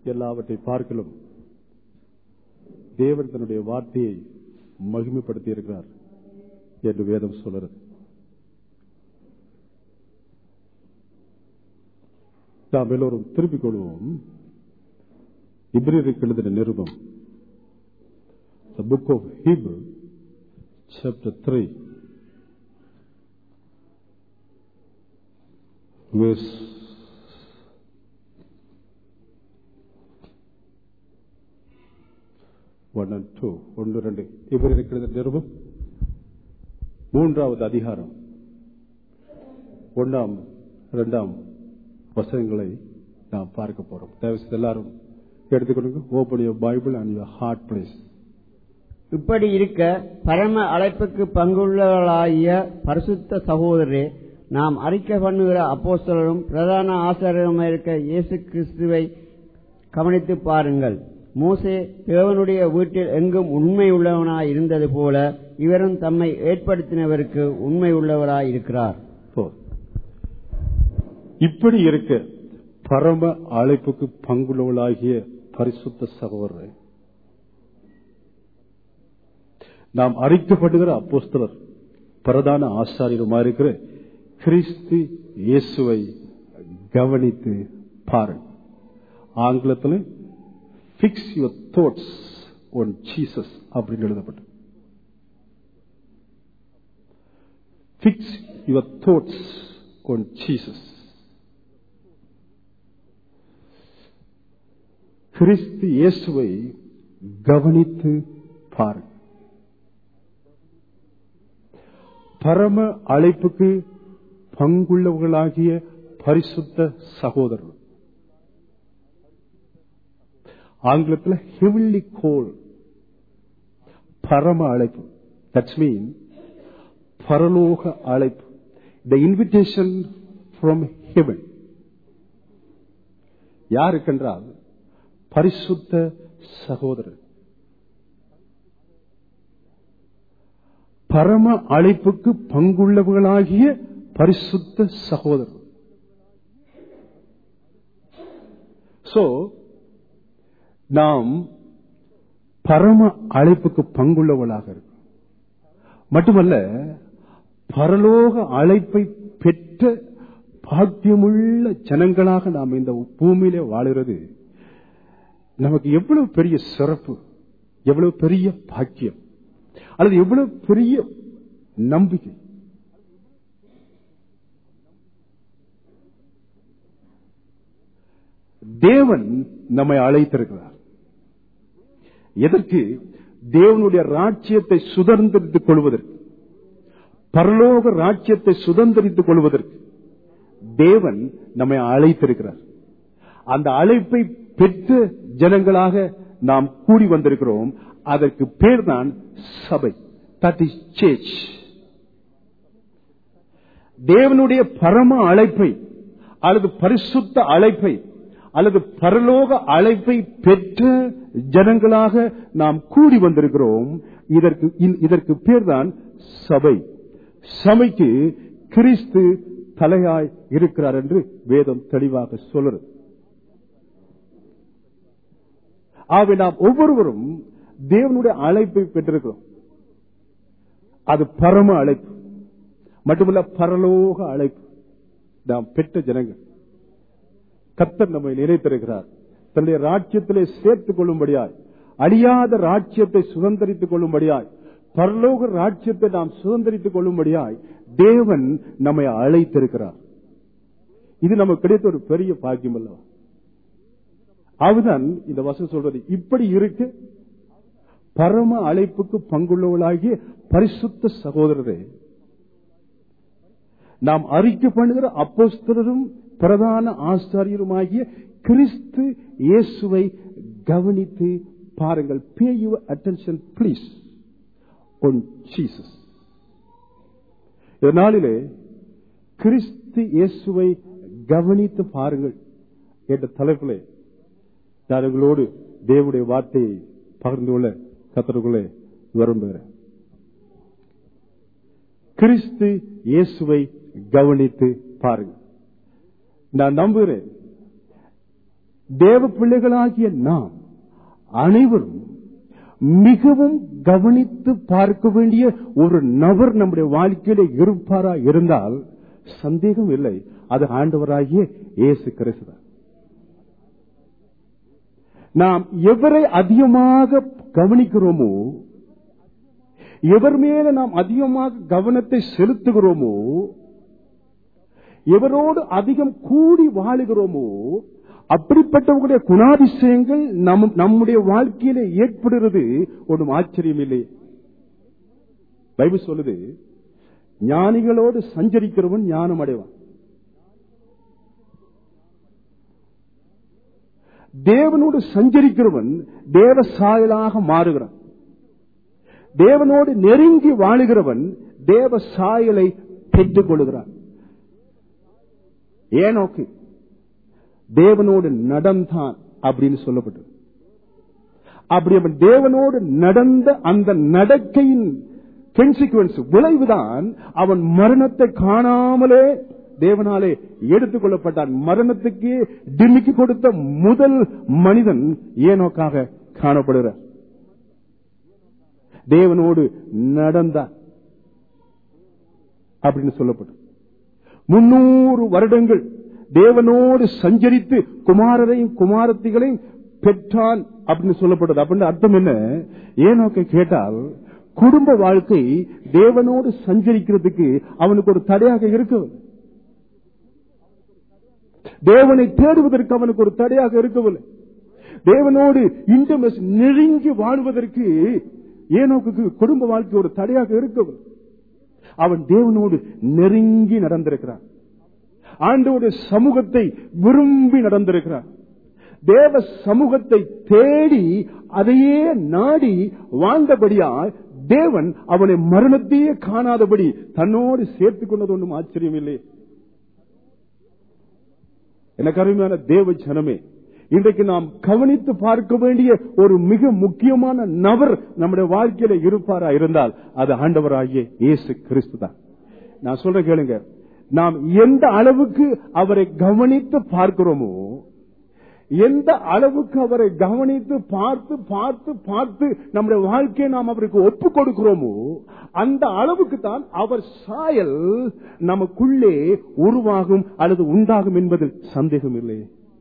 எல்லாவற்றை பார்க்கலும் தேவன் தன்னுடைய வார்த்தையை மகிமைப்படுத்தி இருக்கிறார் என்று வேதம் சொல்கிறது நாம் எல்லோரும் திருப்பிக் கொள்வோம் இப்ரேருக்கு எழுதின நிருபம் The book of Hebrew, chapter 3, verse one and two ஒன்று ரெண்டு இவர் இருக்கிறது நிருபம் மூன்றாவது அதிகாரம் ஒன்றாம் இரண்டாம் வசனங்களை நாம் பார்க்க போறோம் தயவு செய்து எல்லாரும் எடுத்துக்கொடுங்க open your Bible and your heart please இப்படி இருக்க பரம அழைப்புக்கு பங்குள்ளவர்களாகிய பரிசுத்த சகோதரரே நாம் அறிக்கை பண்ணுகிற அப்போஸ்தலரும் பிரதான ஆசாரியருமாக இருக்க இயேசு கிறிஸ்துவை கவனித்து பாருங்கள் மோசே தேவனுடைய வீட்டில் எங்கும் உண்மை உள்ளவனாய் இருந்தது போல இவரும் தம்மை ஏற்படுத்தினவருக்கு உண்மை உள்ளவராய் இருக்கிறார் போதும். இப்படி இருக்க பரம அழைப்புக்கு பங்குள்ளவளாகிய பரிசுத்த சகோதரரை நாம் அறிக்கப்படுகிற அப்போஸ்தலர் பிரதான ஆசாரியருமா இருக்கிற கிறிஸ்து இயேசுவை கவனித்து பாருங்கள் ஆங்கிலத்தில் fix your thoughts on Jesus அப்படின்னு எழுதப்பட்டு fix your thoughts on Jesus கிறிஸ்து இயேசுவை கவனித்து பாருங்கள் பரம அழைப்புக்கு பங்குள்ளவர்களாகிய பரிசுத்த சகோதரர்கள் ஆங்கிலத்தில் ஹெவில்லி கோல் பரம அழைப்பு தட்ஸ் மீன் பரலோக அழைப்பு த இன்விடேஷன் ஃப்ரம் ஹெவன் யாருக்கென்றால் பரிசுத்த சகோதரர் பரம அழைப்புக்கு பங்குள்ளவர்களாகிய பரிசுத்த சகோதரர் சோ நாம் பரம அழைப்புக்கு பங்குள்ளவளாக இருக்கும் மட்டுமல்ல பரலோக அழைப்பை பெற்ற பாக்கியமுள்ள ஜனங்களாக நாம் இந்த பூமியிலே வாழுகிறது நமக்கு எவ்வளவு பெரிய சிறப்பு எவ்வளவு பெரிய பாக்கியம் அல்லது எவ்வளவு பெரிய நம்பிக்கை தேவன் நம்மை அழைத்திருக்கிறார் எதற்கு தேவனுடைய ராஜ்யத்தை சுதந்திரித்துக் கொள்வதற்கு பரலோக ராஜ்யத்தை சுதந்திரித்துக் கொள்வதற்கு தேவன் நம்மை அழைத்திருக்கிறார் அந்த அழைப்பை பெற்ற ஜனங்களாக நாம் கூடி வந்திருக்கிறோம் அதற்கு பேர் தான் சபை தட் இஸ் சேச் தேவனுடைய பரம அழைப்பை அல்லது பரிசுத்த அழைப்பை அல்லது பரலோக அழைப்பை பெற்ற ஜனங்களாக நாம் கூடி வந்திருக்கிறோம் இதற்கு இதற்கு பேர் தான் சபை சபைக்கு கிறிஸ்து தலையாய் இருக்கிறார் என்று வேதம் தெளிவாக சொல்றது ஆகவே நாம் ஒவ்வொருவரும் தேவனுடைய அழைப்பை பெற்றிருக்கிறோம் அது பரம அழைப்பு மட்டுமல்ல பரலோக அழைப்பு நாம் பெற்ற ஜனங்கள் கத்தர் நம்மை நினைத்திருக்கிறார் தன்னுடைய ராஜ்யத்திலே சேர்த்துக் கொள்ளும்படியாய் அழியாத ராஜ்யத்தை சுதந்திரித்துக் கொள்ளும்படியாய் பரலோக ராஜ்யத்தை நாம் சுதந்திரித்துக் கொள்ளும்படியாய் தேவன் நம்மை அழைத்திருக்கிறார் இது நமக்கு கிடைத்த ஒரு பெரிய பாக்கியம் அல்லவா அதுதான் இந்த வசனம் சொல்றது இப்படி இருக்கு பரம அழைப்புக்கு பங்குள்ளவளாகிய பரிசுத்த சகோதரரே நாம் அறிக்கை பண்ணுகிற அப்போஸ்தலரும் பிரதான ஆசாரியருமாகிய கிறிஸ்து இயேசுவை கவனித்து பாருங்கள் pay your attention please on Jesus இதனாலே கிறிஸ்து இயேசுவை கவனித்து பாருங்கள் என்ற தலைப்பிலே நான் உங்களோடு தேவனுடைய வார்த்தையை பகிர்ந்து கொள்ள கத்தருக்குள்ளே விரும்புகிறேன் கிறிஸ்து இயேசுவை கவனித்து பாருங்கள் நான் நம்புகிறேன் தேவ பிள்ளைகளாகிய நாம் அனைவரும் மிகவும் கவனித்து பார்க்க வேண்டிய ஒரு நபர் நம்முடைய வாழ்க்கையில இருப்பாரா இருந்தால் சந்தேகம் இல்லை அது ஆண்டவராகிய இயேசு கிறிஸ்து தான். நாம் எவரை அதிகமாக கவனிக்கிறோமோ எவர் மேல நாம் அதிகமாக கவனத்தை செலுத்துகிறோமோ எவரோடு அதிகம் கூடி வாழுகிறோமோ அப்படிப்பட்டவங்களுடைய குணாதிசயங்கள் நம் நம்முடைய வாழ்க்கையில ஏற்படுறது ஒன்றும் ஆச்சரியம் இல்லை பைபிள் சொல்லுது ஞானிகளோடு சஞ்சரிக்கிறவன் ஞானம் அடைவான் தேவனோடு சஞ்சரிக்கிறவன் தேவ சாயலாக மாறுகிறான் தேவனோடு நெருங்கி வாழுகிறவன் தேவ சாயலை பெற்றுக் கொள்கிறான் ஏனோக்கு தேவனோடு நடந்தான் அப்படின்னு சொல்லப்பட்டது அப்படி அவன் தேவனோடு நடந்த அந்த நடக்கையின் கன்சிக்வன்ஸ் விளைவுதான் அவன் மரணத்தை காணாமலே தேவனாலே எடுத்துக் கொள்ளப்பட்டான் மரணத்துக்கு டிமிக்கி கொடுத்த முதல் மனிதன் ஏனோக்காக காணப்படுகிறார் தேவனோடு நடந்தார் அப்படின்னு சொல்லப்படும் முன்னூறு வருடங்கள் தேவனோடு சஞ்சரித்து குமாரரையும் குமாரத்திகளையும் பெற்றான் அப்படின்னு சொல்லப்பட்டது அப்படின்னு அர்த்தம் என்ன ஏனோக்க கேட்டால் குடும்ப வாழ்க்கை தேவனோடு சஞ்சரிக்கிறதுக்கு அவனுக்கு ஒரு தடையாக இருக்கவில்லை தேவனை தேடுவதற்கு அவனுக்கு ஒரு தடையாக இருக்கவில்லை தேவனோடு இன்டமஸ் நெருங்கி வாழ்வதற்கு ஏனோக்கு குடும்ப வாழ்க்கை ஒரு தடையாக இருக்கவில்லை அவன் தேவனோடு நெருங்கி நடந்திருக்கிறான் ஆண்டோட சமூகத்தை விரும்பி நடந்திருக்கிறான் தேவ சமூகத்தை தேடி அதையே நாடி வாழ்ந்தபடியால் தேவன் அவனை மரணத்தையே காணாதபடி தன்னோடு சேர்த்துக் கொண்டது ஒன்றும் ஆச்சரியம் இல்லை எனக்கு அருமையான தேவ ஜனமே இன்றைக்கு நாம் கவனித்து பார்க்க வேண்டிய ஒரு மிக முக்கியமான நபர் நம்முடைய வாழ்க்கையில இருப்பாரா இருந்தால் அது ஆண்டவராகிய இயேசு கிறிஸ்து தான் நான் சொல்ற கேளுங்க நாம் எந்த அளவுக்கு அவரை கவனித்து பார்க்கிறோமோ எந்த அளவுக்கு அவரை கவனித்து பார்த்து பார்த்து பார்த்து நம்முடைய வாழ்க்கையை நாம் அவருக்கு ஒப்பு கொடுக்கிறோமோ அந்த அளவுக்கு தான் அவர் சாயல் நமக்குள்ளே உருவாகும் அல்லது உண்டாகும் என்பதில் சந்தேகம் இல்லை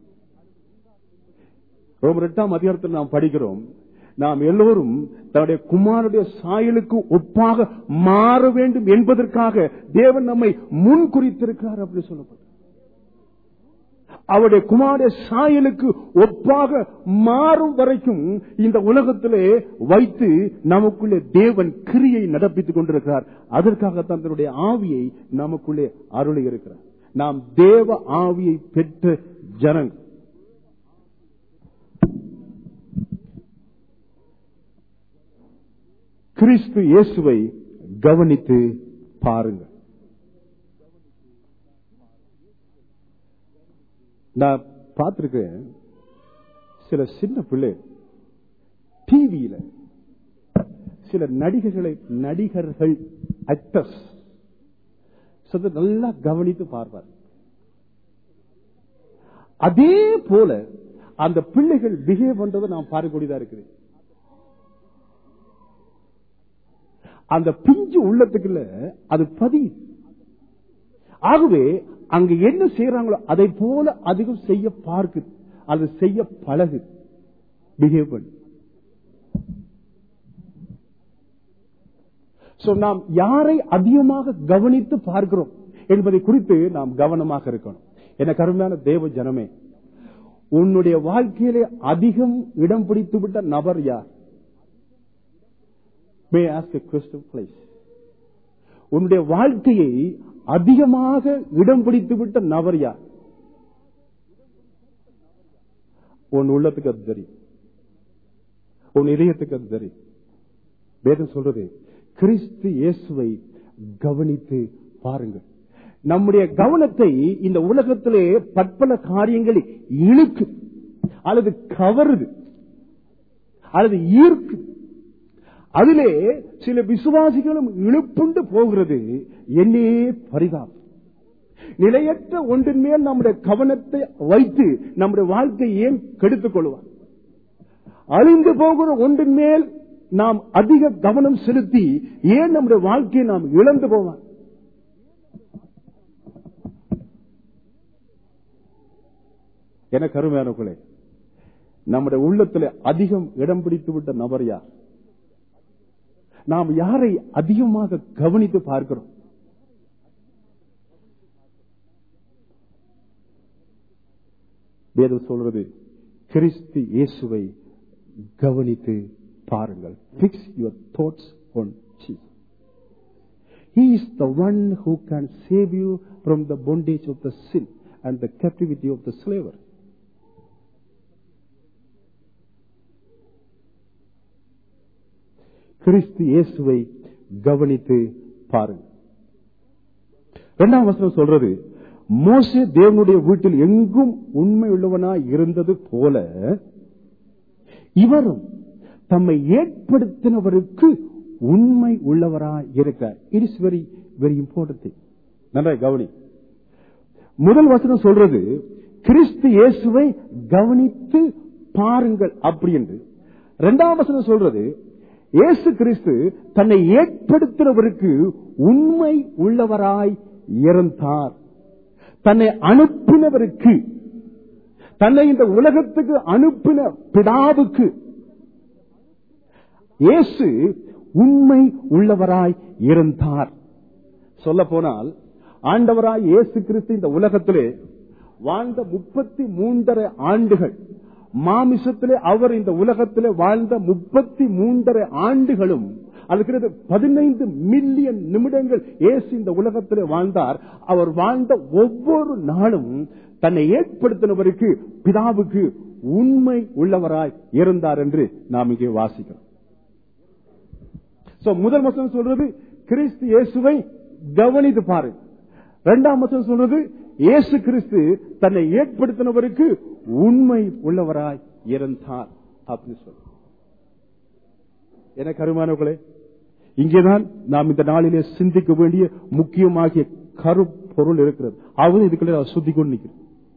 ரோமர் எட்டாம் அதிகாரத்தில் நாம் படிக்கிறோம் நாம் எல்லோரும் தன்னுடைய குமாரனுடைய சாயலுக்கு ஒப்பாக மாற வேண்டும் என்பதற்காக தேவன் நம்மை முன் குறித்திருக்கிறார் அப்படி சொல்லப்படும் அவருடைய குமார சாயலுக்கு ஒப்பாக மாறும் வரைக்கும் இந்த உலகத்திலே வைத்து நமக்குள்ளே தேவன் கிரியை நடப்பித்துக் கொண்டிருக்கிறார் அதற்காகத்தான் தன்னுடைய ஆவியை நமக்குள்ளே அருளி இருக்கிறார் நாம் தேவ ஆவியை பெற்ற ஜனங்கள் கிறிஸ்து இயேசுவை கவனித்து பாருங்கள் நான் பார்த்திருக்கேன் சில சின்ன பிள்ளை டிவியில சில நடிகர்களை நடிகர்கள் ஆக்டர்ஸ் நல்லா கவனித்து பார்ப்பார் அதே போல அந்த பிள்ளைகள் பிஹேவ் பண்றதை நாம் பார்க்கக்கூடியதா இருக்குது அந்த பிஞ்சு உள்ளத்துக்குள்ள அது பதியுது ஆகவே அங்க என்ன செய்யறாங்களோ அதை போல அதிகம் செய்ய பார்க்குது அது செய்ய பழகு பிஹேவ் பண்ணு நாம் யாரை அதிகமாக கவனித்து பார்க்கிறோம் என்பதை குறித்து நாம் கவனமாக இருக்கணும் என கருமையான தேவ ஜனமே உன்னுடைய வாழ்க்கையிலே அதிகம் இடம் பிடித்து விட்ட நபர் யார் மே ஆஸ்க் கொஸ்டின் பிளேஸ் உன்னுடைய வாழ்க்கையை அதிகமாக இடம் பிடித்து விட்ட நபர் யார் உன் உள்ளத்துக்கு அது தெரியும் உன் இதயத்துக்கு அது தெரியும் வேதம் சொல்றது கிறிஸ்து இயேசுவை கவனித்து பாருங்கள் நம்முடைய கவனத்தை இந்த உலகத்திலே பற்பல காரியங்களை இழுக்கு அல்லது கவருது அல்லது ஈர்க்கு அதிலே சில விசுவாசிகளும் இழுப்புண்டு போகிறது என்னே பரிதாபம் நிலையற்ற ஒன்றின் மேல் நம்முடைய கவனத்தை வைத்து நம்முடைய வாழ்க்கையை ஏன் கெடுத்துக் கொள்வார் அழிந்து போகிற ஒன்றின் மேல் நாம் அதிக கவனம் செலுத்தி ஏன் நம்முடைய வாழ்க்கையை நாம் இழந்து போவார் என கருமையானவர்களே நம்முடைய உள்ளத்தில் அதிகம் இடம் பிடித்து விட்ட நபர் யார் நாம் யாரை அதிகமாக கவனித்து பார்க்கிறோம் வேதம் சொல்றது கிறிஸ்து இயேசுவை கவனித்து பாருங்கள் fix your thoughts on Jesus. He is the one who can save you from the bondage of the sin and the captivity of the slavery. கிறிஸ்து இயேசுவை கவனித்து பாருங்கள் இரண்டாம் வசனம் சொல்றது மோசே தேவனுடைய வீட்டில் எங்கும் உண்மை உள்ளவனாய் இருந்தது போல இவரும் தம்மை ஏற்படுத்தினவருக்கு உண்மை உள்ளவராய் இருக்கிறார் it is very very important நன்றாய் கவனி முதல் வசனம் சொல்றது கிறிஸ்து இயேசுவை கவனித்து பாருங்கள் அப்படி என்று இரண்டாம் வசனம் சொல்றது இயேசு கிறிஸ்து தன்னை ஏற்படுத்தினவருக்கு உண்மை உள்ளவராய் இருந்தார் தன்னை அனுப்பினவருக்கு தன்னை இந்த உலகத்துக்கு அனுப்பின பிதாவுக்கு இயேசு உண்மை உள்ளவராய் இருந்தார் சொல்ல போனால் ஆண்டவராய் இயேசு கிறிஸ்து இந்த உலகத்திலே வாழ்ந்த முப்பத்தி மூன்றரை ஆண்டுகள் மாமிசத்திலே அவர் இந்த உலகத்திலே வாழ்ந்த முப்பத்தி மூன்றரை ஆண்டுகளும் அதுக்கிறது பதினைந்து மில்லியன் நிமிடங்கள் இயேசு இந்த உலகத்திலே வாழ்ந்தார் அவர் வாழ்ந்த ஒவ்வொரு நாளும் தன்னை ஏற்படுத்தினவருக்கு பிதாவுக்கு உண்மை உள்ளவராய் இருந்தார் என்று நாம் இங்கே வாசிக்கிறோம் So, முதல் வசனம் சொல்றது கிறிஸ்து இயேசுவை கவனித்து பாருங்க இரண்டாம் வசனம் சொல்றது இயேசு கிறிஸ்து தன்னை ஏற்படுத்தினவருக்கு உண்மை உள்ளவராய் இருந்தார் அப்படின்னு சொல்ற என கருமானவர்களே இங்கேதான் நாம் இந்த நாளிலே சிந்திக்க வேண்டிய முக்கியமாகிய கருப்பொருள் இருக்கிறது அவது இதுக்குள்ள சுத்தி கொண்டு நிற்கிறேன்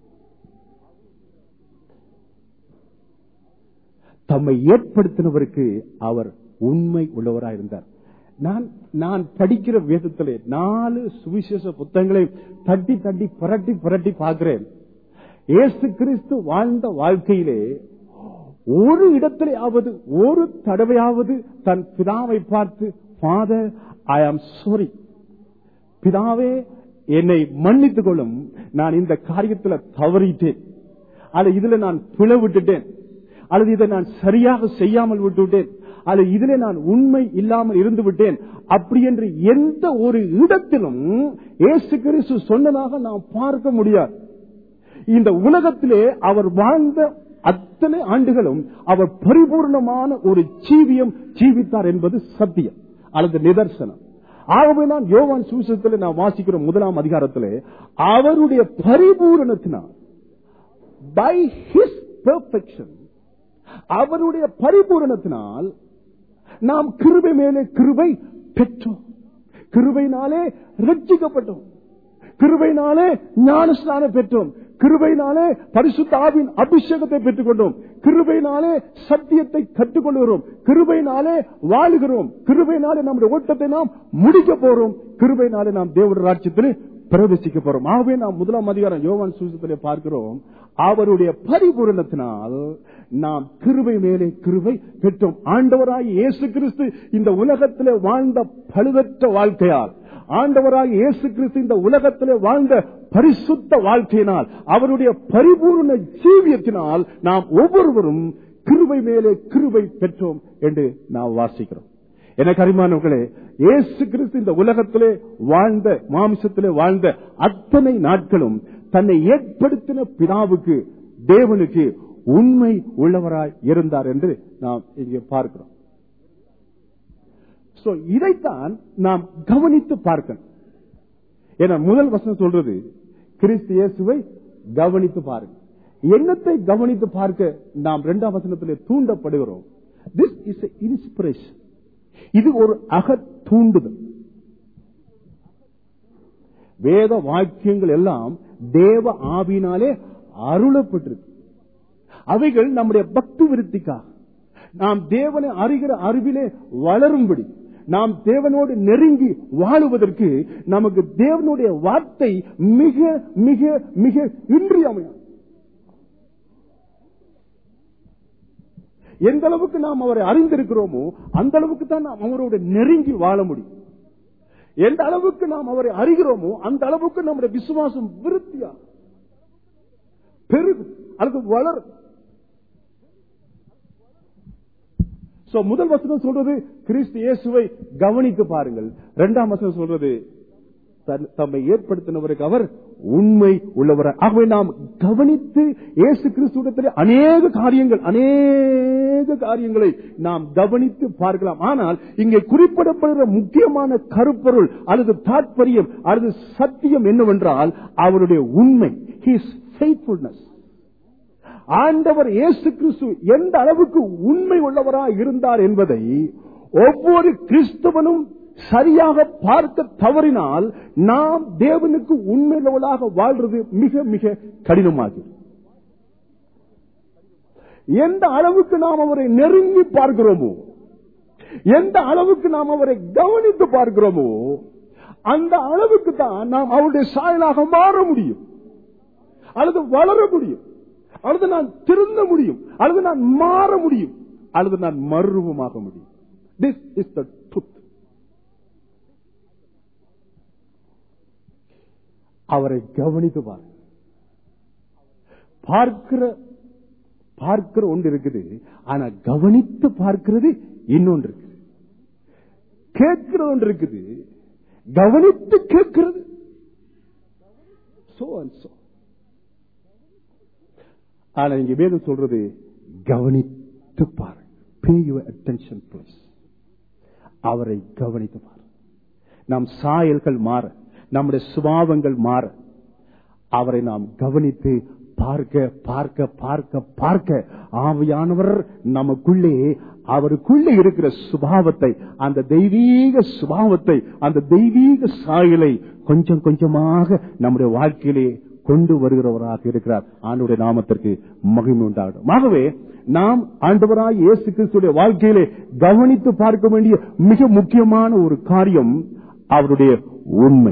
தம்மை ஏற்படுத்தினவருக்கு அவர் உண்மை உள்ளவராக இருந்தார் நான் நான் படிக்கிற வேதத்திலே நாலு சுவிசேஷ புத்தகங்களை தட்டி தட்டி புரட்டி புரட்டி பார்க்கிறேன் இயேசு கிறிஸ்து வாழ்ந்த வாழ்க்கையிலே ஒரு இடத்திலேயாவது ஒரு தடவையாவது தன் பிதாவை பார்த்து ஃபாதர் ஐ ஆம் சாரி பிதாவே என்னை மன்னித்துக் கொள்ளும் நான் இந்த காரியத்தில் தவறிட்டேன் அல்லது இதுல நான் பிளவு விட்டுட்டேன் அல்லது இதை நான் சரியாக செய்யாமல் விட்டுவிட்டேன் அல்லது இதிலே நான் உண்மை இல்லாமல் இருந்து விட்டேன் அப்படி என்று எந்த ஒரு இடத்திலும் இயேசு கிறிஸ்து சொன்னதாக நாம் பார்க்க முடியாது இந்த உலகத்திலே அவர் வாழ்ந்த அத்தனை ஆண்டுகளும் அவர் பரிபூர்ணமான ஒரு ஜீவியம் ஜீவித்தார் என்பது சத்தியம் அல்லது நிதர்சனம் ஆகவே நான் யோவான் சூசத்தில் நான் வாசிக்கிற முதலாம் அதிகாரத்திலே அவருடைய பரிபூரணத்தினால் பை ஹிஸ் பெர்ஃபெக்ஷன் அவருடைய பரிபூரணத்தினால் நாம் கிருபை மேலே கிருபை பெற்றோம் கிருபைனாலே ரட்சிக்கப்பட்டோம் கிருபைனாலே ஞானஸ்நானம் பெற்றோம் கிருபைனாலே பரிசுத்தாவின் அபிஷேகத்தை பெற்றுக் கொண்டோம் கிருபைனாலே சத்தியத்தை கற்றுக்கொள்கிறோம் கிருபைனாலே வாழுகிறோம் கிருபைனாலே நம்முடைய ஓட்டத்தை நாம் முடிக்க போறோம் கிருபைனாலே நாம் தேவடைய ராட்சியத்தில் பிரவேசிக்க போறோம் ஆகவே நாம் முதலாம் அதிகாரம் யோவான் சூசத்திலே பார்க்கிறோம் அவருடைய பரிபூரணத்தினால் நாம் கிருபை மேலே கிருபை பெற்றோம் ஆண்டவராய் இயேசு கிறிஸ்து இந்த உலகத்திலே வாழ்ந்த பழுதற்ற வாழ்க்கையால் ஆண்டவராக இயேசு கிறிஸ்து இந்த உலகத்திலே வாழ்ந்த பரிசுத்த வாழ்க்கையினால் அவருடைய பரிபூர்ண ஜீவியத்தினால் நாம் ஒவ்வொருவரும் கிருபை மேலே கிருபை பெற்றோம் என்று நாம் வாசிக்கிறோம் எனக்கு அறிமானவர்களே இயேசு கிறிஸ்து இந்த உலகத்திலே வாழ்ந்த மாமிசத்திலே வாழ்ந்த அத்தனை நாட்களும் தன்னை ஏற்படுத்தின பிதாவுக்கு தேவனுக்கு உண்மை உள்ளவராய் இருந்தார் என்று நாம் இங்கே பார்க்கிறோம் So, இதைத்தான் நாம் கவனித்து பார்க்கணும் என முதல் வசனம் சொல்றது கிறிஸ்து இயேசுவை கவனித்து பாருங்க எண்ணத்தை கவனித்து பார்க்க நாம் இரண்டாம் வசனத்திலே தூண்டப்படுகிறோம் திஸ் இஸ் இன்ஸ்பிரேஷன் இது ஒரு அக தூண்டுதல் வேத வாக்கியங்கள் எல்லாம் தேவ ஆவினாலே அருளப்பட்டிருக்கு அவைகள் நம்முடைய பக்தி விருத்திக்காக நாம் தேவனை அறிகிற அறிவிலே வளரும்படி நாம் தேவனோடு நெருங்கி வாழுவதற்கு நமக்கு தேவனுடைய வார்த்தை மிக மிக மிக இன்றியமையும் எந்த அளவுக்கு நாம் அவரை அறிந்திருக்கிறோமோ அந்த அளவுக்கு தான் நாம் அவரோடு நெருங்கி வாழ முடியும் எந்த அளவுக்கு நாம் அவரை அறிகிறோமோ அந்த அளவுக்கு நம்முடைய விசுவாசம் விருத்தியா பெருகும் அல்லது வளரும் So, முதல் வசனம் சொல்றது கிறிஸ்து இயேசுவை கவனித்து பாருங்கள் இரண்டாம் வசனம் சொல்றது தன்- தம்மை ஏற்படுத்தினவருக்கு அவர் உண்மை உள்ளவர் ஆகவே நாம் கவனித்து இயேசு கிறிஸ்துவத்தில் அநேக காரியங்கள் அநேக காரியங்களை நாம் கவனித்து பார்க்கலாம் ஆனால் இங்கே குறிப்பிடப்படுகிற முக்கியமான கருப்பொருள் அல்லது தாற்பயம் அல்லது சத்தியம் என்னவென்றால் அவருடைய உண்மை ஹிஸ் ஃபெய்த்ஃபுல்னஸ் ஆண்டவர் இயேசு கிறிஸ்து எந்த அளவுக்கு உண்மை உள்ளவராய் இருந்தார் என்பதை ஒவ்வொரு கிறிஸ்தவனும் சரியாக பார்க்க தவறினால் நாம் தேவனுக்கு உண்மையுள்ளவர்களாக வாழ்றது மிக மிக கடினமாகும் எந்த அளவுக்கு நாம் அவரை நெருங்கி பார்க்கிறோமோ எந்த அளவுக்கு நாம் அவரை கவனித்து பார்க்கிறோமோ அந்த அளவுக்கு தான் நாம் அவருடைய சாயலாக மாற முடியும் அல்லது வளர முடியும் அல்லது நான் திருந்த முடியும் அல்லது நான் மாற முடியும் அல்லது நான் மர்வமாக முடியும் திஸ் இஸ் த ட்ரூத் அவரை கவனித்து பாருங்க பார்க்கிற பார்க்கிற ஒன்று இருக்குது ஆனா கவனித்து பார்க்கிறது இன்னொன்று இருக்குது கேட்கிறது ஒன்று இருக்குது கவனித்து கேட்கிறது சோ அண்ட் சோ ஆனா இங்க வேதம் சொல்றது கவனித்து பாரு பே யுவர் அட்டென்ஷன் பிளீஸ் அவரை கவனித்து பாரு நம் சாயல்கள் மாற நம்முடைய சுபாவங்கள் மாற அவரை நாம் கவனித்து பார்க்க பார்க்க பார்க்க பார்க்க ஆவியானவர் நமக்குள்ளே அவருக்குள்ளே இருக்கிற சுபாவத்தை அந்த தெய்வீக சுபாவத்தை அந்த தெய்வீக சாயலை கொஞ்சம் கொஞ்சமாக நம்முடைய வாழ்க்கையிலே கொண்டு வருகிறவராக இருக்கிறார் ஆண்டுடைய நாமத்திற்கு மகிமை உண்டாகட்டும் ஆகவே நாம் ஆண்டவராய் இயேசு கிறிஸ்துடைய வாழ்க்கையிலே கவனித்து பார்க்க வேண்டிய மிக முக்கியமான ஒரு காரியம் அவருடைய உண்மை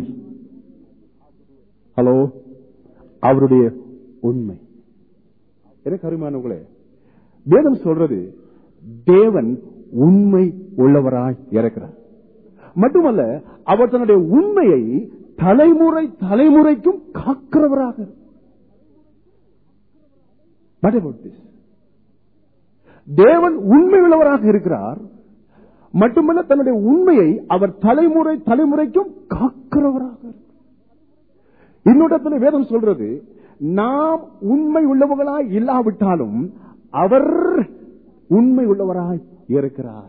ஹலோ அவருடைய உண்மை எனக்கு அருமானவங்களே வேதம் சொல்றது தேவன் உண்மை உள்ளவராய் இருக்கிறார் மட்டுமல்ல அவர் தன்னுடைய உண்மையை தலைமுறை தலைமுறைக்கும் காக்கிறவராக இருக்கிறார். What about this? தேவன் உண்மை உள்ளவராக இருக்கிறார் மட்டுமல்ல தன்னுடைய உண்மையை அவர் தலைமுறை தலைமுறைக்கும் காக்கிறவராக இருக்கிறார். இன்னொரு வேதம் சொல்றது நாம் உண்மை உள்ளவர்களாய் இல்லாவிட்டாலும் அவர் உண்மை உள்ளவராய் இருக்கிறார்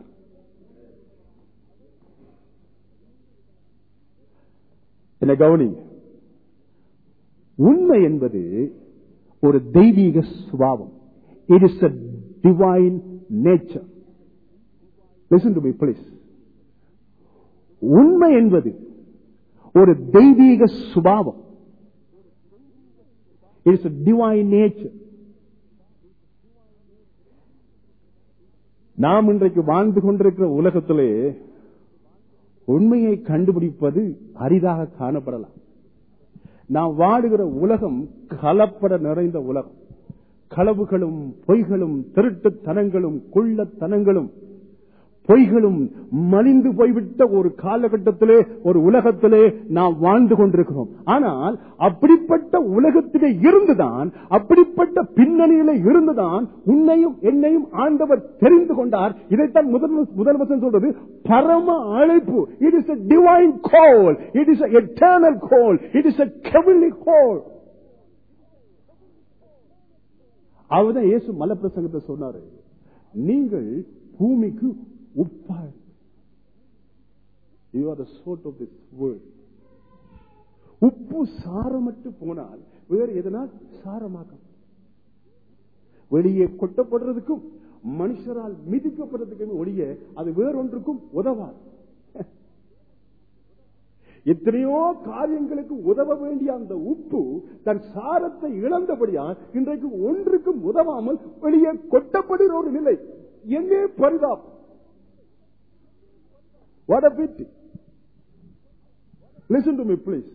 என்ன கவனி உண்மை என்பது ஒரு தெய்வீக சுபாவம் it is a divine nature listen to me please உண்மை என்பது ஒரு தெய்வீக சுபாவம் இட்ஸ் டிவைன் நேச்சர் நாம் இன்றைக்கு வாழ்ந்து கொண்டிருக்கிற உலகத்திலே உண்மையை கண்டுபிடிப்பது அரிதாக காணப்படலாம் நாம் வாடுகிற உலகம் கலப்பட நிறைந்த உலகம் களவுகளும் பொய்களும் திருட்டுத்தனங்களும் குள்ளத்தனங்களும் பொய்களும் மலிந்து போய்விட்ட ஒரு காலகட்டத்திலே ஒரு உலகத்திலே நாம் வாழ்ந்து கொண்டிருக்கிறோம் ஆனால் அப்படிப்பட்ட உலகத்திலே இருந்துதான் அப்படிப்பட்ட பின்னணியில இருந்துதான் உன்னையும் என்னையும் ஆண்டவர் தெரிந்து கொண்டார் இதைத்தான் முதல் முதல் வசனம் சொல்றது பரம அழைப்பு it is a divine call it is a eternal call it is a heavenly call அவர்தான் இயேசு மலப்பிரசங்கத்தை சொன்னாரு நீங்கள் பூமிக்கு உப்பா you are the salt of this world உப்பு சாரமற்று போனால் வேறு எதனால் சாரமாக்கும் வெளியே கொட்டப்படுறதுக்கும் மனுஷரால் மிதிக்கப்படுறதுக்கும் ஒழிய அது வேறொன்றுக்கும் உதவாது எத்தனையோ காரியங்களுக்கு உதவ வேண்டிய அந்த உப்பு தன் சாரத்தை இழந்தபடியால் இன்றைக்கு ஒன்றுக்கும் உதவாமல் வெளியே கொட்டப்படுகிற ஒரு நிலை எங்கே பரிதாபம் What a pity. Listen to me, please.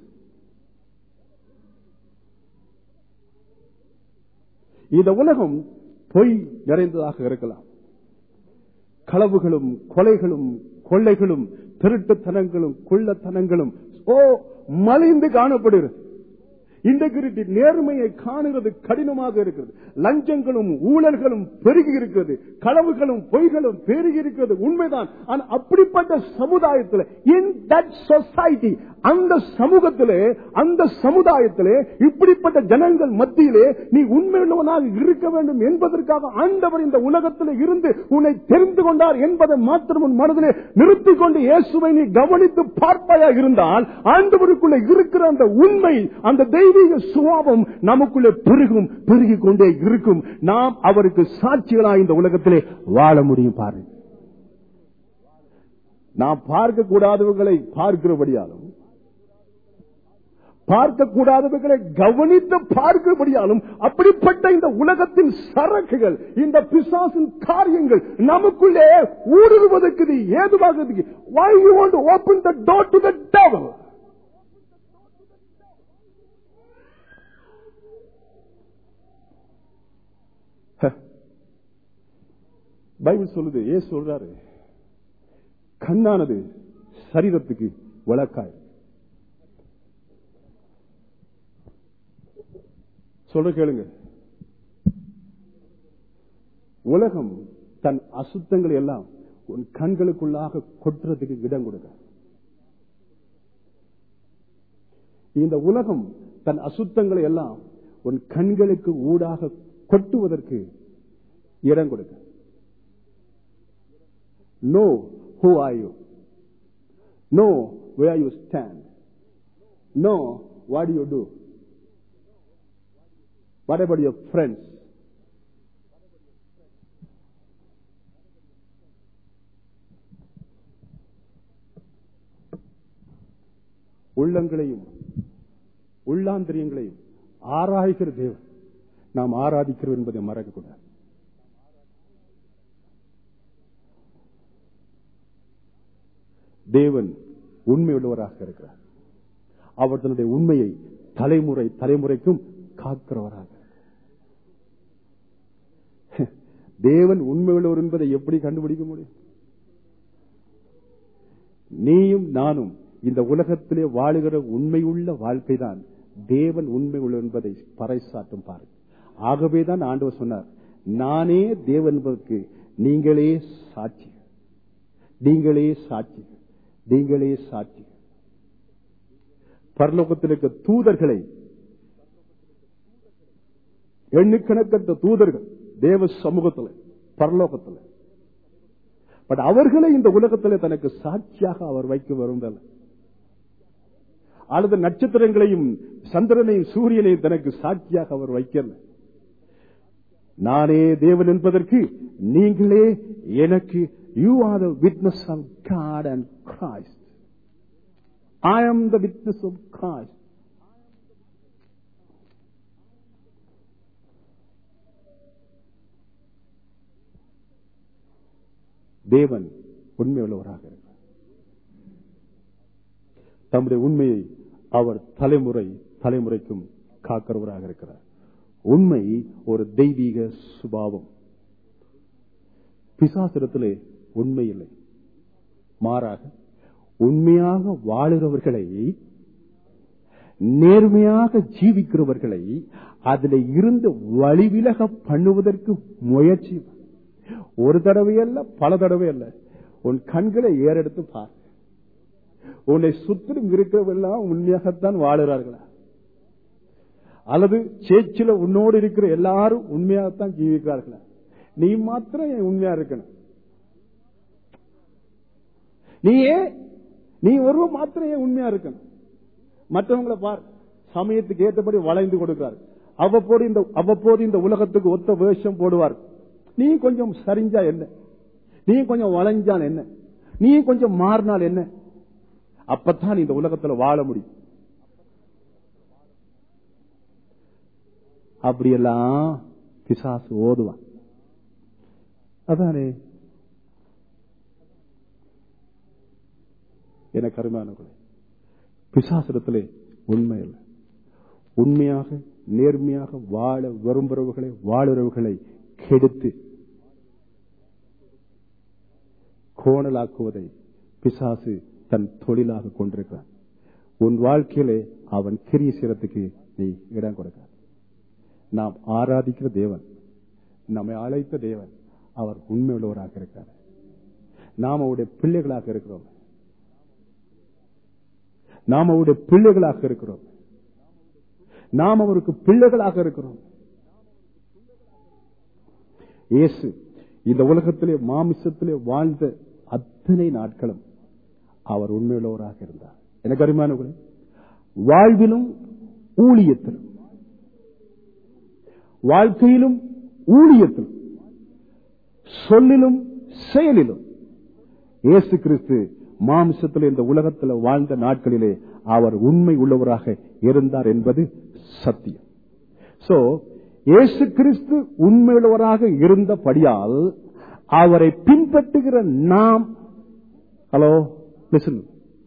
இந்த உலகம் பொய் நிறைந்ததாக இருக்கலாம் களவுகளும் கொலைகளும் கொள்ளைகளும் திருட்டுத்தனங்களும் குள்ளத்தனங்களும் ஓ மலிந்து காணப்படுகிறது இன்டெகிரிட்டி நேர்மையை காணுகிறது கடினமாக இருக்கிறது லஞ்சங்களும் ஊழல்களும் பெருகி இருக்கிறது களவுகளும் பொய்களும் பெருகி இருக்கிறது உண்மைதான் ஆனா அப்படிப்பட்ட சமுதாயத்தில் இன் தட் சொசைட்டி அந்த சமூகத்திலே அந்த சமுதாயத்திலே இப்படிப்பட்ட ஜனங்கள் மத்தியிலே நீ உண்மையுள்ளவனாக இருக்க வேண்டும் என்பதற்காக ஆண்டவர் இந்த உலகத்திலே இருந்து உன்னை தெரிந்து கொண்டார் என்பதை மாத்திரம் உன் மனதிலே நிறுத்திக் கொண்டு இயேசுவை நீ கவனித்து பார்ப்பாயா இருந்தால் ஆண்டவருக்குள்ள இருக்கிற அந்த உண்மை அந்த தெய்வீக சுவாபம் நமக்குள்ளே பெருகும் பெருகிக் கொண்டே இருக்கும் நாம் அவருக்கு சாட்சிகளாக இந்த உலகத்திலே வாழ முடியும் பாருங்க நாம் பார்க்க கூடாதவர்களை பார்க்கிறபடியாலும் பார்க்கக்கூடாதவர்களை கவனித்து பார்க்கிறபடியாலும் அப்படிப்பட்ட இந்த உலகத்தின் சரக்குகள் இந்த பிசாசின் காரியங்கள் நமக்குள்ளே ஊடுருவதற்கு இது ஏதுவாகிறதுக்கு why you want to open the door to the devil Bible சொல்லுது ஏ சொல்றாரு கண்ணானது சரீரத்துக்கு விளக்காய் சொல்ற கேளுங்க உலகம் தன் அசுத்தங்களை எல்லாம் உன் கண்களுக்குள்ளாக கொட்டுறதுக்கு இடம் கொடுக்க இந்த உலகம் தன் அசுத்தங்களை எல்லாம் உன் கண்களுக்கு ஊடாக கொட்டுவதற்கு இடம் கொடுக்க no who are you know where you stand know what do you do what about your friends உள்ளங்களையும் உள்ளாந்திரியங்களையும் ஆராய்கிற தேவன் நாம் ஆராதிக்கிறோம் என்பதை மறக்கக்கூடாது தேவன் உண்மை உள்ளவராக இருக்கிறார் அவர் தன்னுடைய உண்மையை தலைமுறை தலைமுறைக்கும் காக்கிறவராக தேவன் உண்மை உள்ளவர் என்பதை எப்படி கண்டுபிடிக்க முடியும் நீயும் நானும் இந்த உலகத்திலே வாழுகிற உண்மையுள்ள வாழ்க்கை தான் தேவன் உண்மை உள்ள என்பதை பறைசாட்டும் பாருங்க ஆகவேதான் ஆண்டவர் சொன்னார் நானே தேவன் என்பதற்கு நீங்களே சாட்சி நீங்களே சாட்சி நீங்களே சாட்சி பரலோகத்தில் இருக்க தூதர்களை எண்ணுக்கணக்கற்ற தூதர்கள் தேவ சமூகத்தில் பரலோகத்தில் பட் அவர்களை இந்த உலகத்தில் தனக்கு சாட்சியாக அவர் வைக்க விரும்பல அல்லது நட்சத்திரங்களையும் சந்திரனையும் சூரியனையும் தனக்கு சாட்சியாக அவர் வைக்கல நானே தேவன் என்பதற்கு நீங்களே எனக்கு you are the witness of God and Christ I am the witness of Christ தேவன் உண்மை உள்ளவராக இருக்கிறார் தம்முடைய உண்மையை அவர் தலைமுறை தலைமுறைக்கும் காக்கிறவராக இருக்கிறார் உண்மை ஒரு தெய்வீக சுபாவம் பிசாசிரத்திலே உண்மை இல்லை மாறாக உண்மையாக வாழுகிறவர்களை நேர்மையாக ஜீவிக்கிறவர்களை அதில் இருந்து வழிவிலக பண்ணுவதற்கு முயற்சி ஒரு தடவை அல்ல பல தடவை அல்ல உன் கண்களை ஏறெடுத்து பார் உன்னை சுத்திலும் இருக்கிறவெல்லாம் உண்மையாகத்தான் வாழுகிறார்களா அல்லது சேச்சில உன்னோடு இருக்கிற எல்லாரும் உண்மையாகத்தான் ஜீவிக்கிறார்களா நீ மாத்திரம் என் உண்மையா இருக்கணும் நீயே நீ ஒருவ மாத்திரம் ஏன் உண்மையா இருக்கணும் மற்றவங்களை பார் சமயத்துக்கு ஏற்றபடி வளைந்து கொடுக்கிறார் அவ்வப்போது இந்த அவ்வப்போது இந்த உலகத்துக்கு ஒத்த வேஷம் போடுவார் நீ கொஞ்சம் சரிஞ்சா என்ன நீ கொஞ்சம் வளைஞ்சால் என்ன நீ கொஞ்சம் மாறினால் என்ன அப்பத்தான் இந்த உலகத்துல வாழ முடியும் அப்படியெல்லாம் பிசாசு ஓதுவான் அதானே எனக்கு அருமையானவர்களே பிசாசிடத்திலே உண்மை இல்லை உண்மையாக நேர்மையாக வாழ விரும்புறவர்களை வாழுறவர்களை கெடுத்து கோணலாக்குவதை பிசாசு தன் தொழிலாக கொண்டிருக்கிறான் உன் வாழ்க்கையிலே அவன் கிரிய சிரத்துக்கு நீ இடம் கொடுக்க நாம் ஆராதிக்கிற தேவன் நம்மை அழைத்த தேவன் அவர் உண்மையுள்ளவராக இருக்கிறார் நாம் அவருடைய பிள்ளைகளாக இருக்கிறோம் நாம் அவருடைய பிள்ளைகளாக இருக்கிறோம் நாம் அவருக்கு பிள்ளைகளாக இருக்கிறோம் இயேசு இந்த உலகத்திலே மாமிசத்திலே வாழ்ந்த அத்தனை நாட்களும் அவர் உண்மையுள்ளவராக இருந்தார் எனக்கு அருமையானவர்களே வாழ்விலும் ஊழியத்திலும் வாழ்க்கையிலும் ஊழியத்திலும் சொல்லிலும் செயலிலும் இயேசு கிறிஸ்து மாம்சத்தில் இந்த உலகத்தில் வாழ்ந்த நாட்களிலே அவர் உண்மை உள்ளவராக இருந்தார் என்பது சத்தியம் சோ இயேசு கிறிஸ்து உண்மையுள்ளவராக இருந்தபடியால் அவரை பின்பற்றுகிற நாம் ஹலோ லிசன்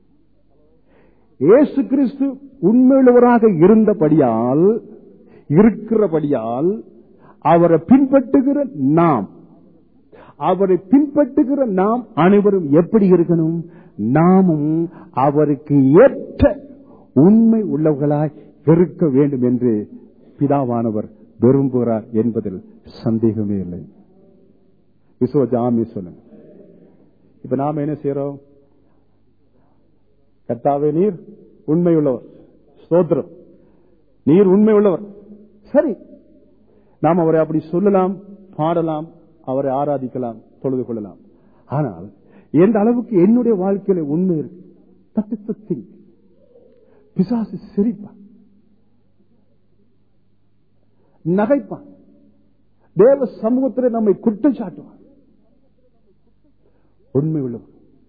இயேசு கிறிஸ்து உண்மையுள்ளவராக இருந்தபடியால் இருக்கிறபடியால் அவரை பின்பற்றுகிற நாம் அவரை பின்பற்றுகிற நாம் அனைவரும் எப்படி இருக்கணும் நாமும் அவருக்கு ஏற்ற உண்மை உள்ளவர்களாய் இருக்க வேண்டும் என்று பிதாவானவர் விரும்புகிறார் என்பதில் சந்தேகமே இல்லை விசுவஜாமி சொல்லுங்க இப்ப நாம என்ன செய்யறோம் கத்தாவே நீர் உண்மை உள்ளவர் ஸ்தோத்திரம் நீர் உண்மை உள்ளவர் சரி நாம் அவரை அப்படி சொல்லலாம் பாடலாம் அவரை ஆராதிக்கலாம் தொழுது கொள்ளலாம் ஆனால் எந்த அளவுக்கு என்னுடைய வாழ்க்கையில உண்மை இருக்கு தட்டு தத்தி பிசாசு சிரிப்பான் நகைப்பான் தேவ சமூகத்தில் நம்மை குற்றம் சாட்டுவான் உண்மை உள்ளவர்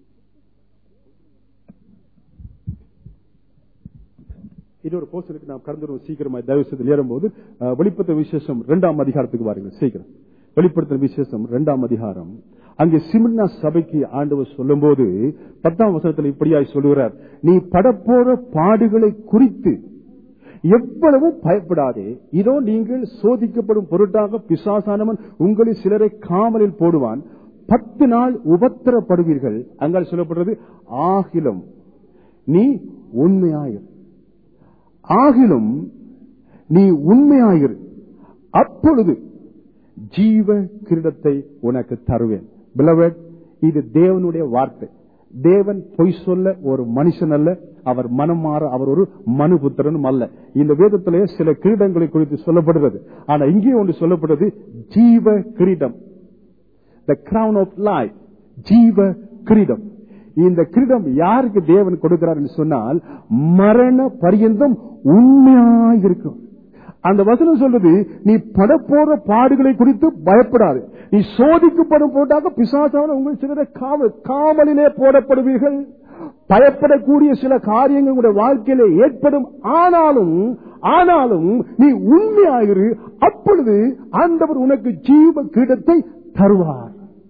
இன்னொரு போஸ்டருக்கு நாம் கடந்து சீக்கிரமா தயவு செய்து ஏறும்போது வெளிப்படுத்த விசேஷம் இரண்டாம் அதிகாரத்துக்கு வாருங்கள் சீக்கிரம் வெளிப்படுத்த விசேஷம் இரண்டாம் அதிகாரம் அங்கே சிமிர்னா சபைக்கு ஆண்டவர் சொல்லும் போது பத்தாம் வசனத்தில் இப்படியாய் சொல்லுகிறார் நீ படப்போற பாடுகளை குறித்து எவ்வளவு பயப்படாதே இதோ நீங்கள் சோதிக்கப்படும் பொருட்டாக பிசாசானவன் உங்களில் சிலரை காமலில் போடுவான் பத்து நாள் உபத்திரப்படுவீர்கள் அங்கால் சொல்லப்படுறது ஆகிலும் நீ உண்மையாயிரு ஆகிலும் நீ உண்மையாயிரு அப்பொழுது ஜீவ கிரீடத்தை உனக்கு தருவேன் பிளவட் இது தேவனுடைய வார்த்தை தேவன் பொய் சொல்ல ஒரு மனுஷன் அல்ல அவர் மனம் மாற அவர் ஒரு மனுபுத்திரனும் அல்ல இந்த வேதத்திலே சில கிரீடங்களை குறித்து சொல்லப்படுகிறது ஆனா இங்கே ஒன்று சொல்லப்படுறது ஜீவ கிரீடம் த கிரவுன் ஆஃப் லைஃப் ஜீவ கிரீடம் இந்த கிரீடம் யாருக்கு தேவன் கொடுக்கிறார் என்று சொன்னால் மரண பரியந்தம் உண்மையாயிருக்கும் அந்த வசனம் சொல்றது நீ படப்போற பாடுகளை குறித்து பயப்படாது நீ சோதிக்கப்படும் போட்டாக பிசாசான உங்கள் சிலரை காவல் காவலிலே போடப்படுவீர்கள் பயப்படக்கூடிய சில காரியங்கள் உங்களுடைய வாழ்க்கையில ஏற்படும் ஆனாலும் ஆனாலும் நீ உண்மையாயிரு அப்பொழுது ஆண்டவர் உனக்கு ஜீவ கிரீடத்தை தருவார்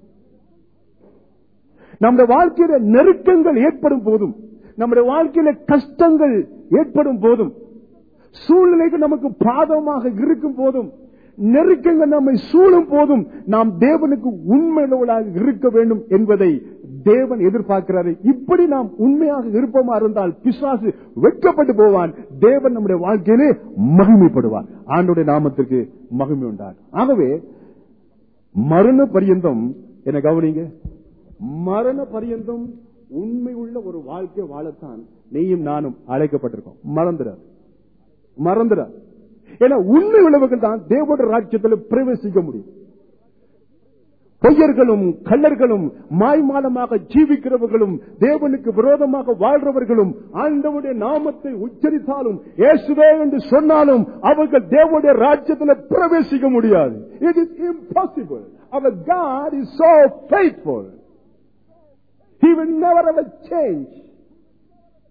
நம்முடைய வாழ்க்கையில நெருக்கங்கள் ஏற்படும் போதும் நம்முடைய வாழ்க்கையில கஷ்டங்கள் ஏற்படும் போதும் சூழ்நிலைகள் நமக்கு பாதமாக இருக்கும் போதும் நெருக்கங்கள் நம்மை சூழும் போதும் நாம் தேவனுக்கு உண்மையுள்ளவர்களாக இருக்க வேண்டும் என்பதை தேவன் எதிர்பார்க்கிறாரு இப்படி நாம் உண்மையாக இருப்போமா இருந்தால் பிசாசு வெட்கப்பட்டு போவான் தேவன் நம்முடைய வாழ்க்கையிலே மகிமைப்படுவார் ஆண்டுடைய நாமத்திற்கு மகிமை உண்டார் ஆகவே மரண பரியந்தம் என கவனிங்க மரண பரியந்தம் உண்மை உள்ள ஒரு வாழ்க்கை வாழத்தான் நீயும் நானும் அழைக்கப்பட்டிருக்கோம் மறந்துடாது மறந்துடாது ஏன்னா உண்மை உள்ளவர்கள் தான் தேவோட ராஜ்யத்தில் பிரவேசிக்க முடியும் பொய்யர்களும் கள்ளர்களும் மாய்மாலமாக ஜீவிக்கிறவர்களும் தேவனுக்கு விரோதமாக வாழ்றவர்களும் ஆண்டவுடைய நாமத்தை உச்சரித்தாலும் இயேசுவே என்று சொன்னாலும் அவர்கள் தேவனுடைய ராஜ்யத்தில் பிரவேசிக்க முடியாது இட் இஸ் இம்பாசிபிள் அவர் God is so faithful He will never ever change.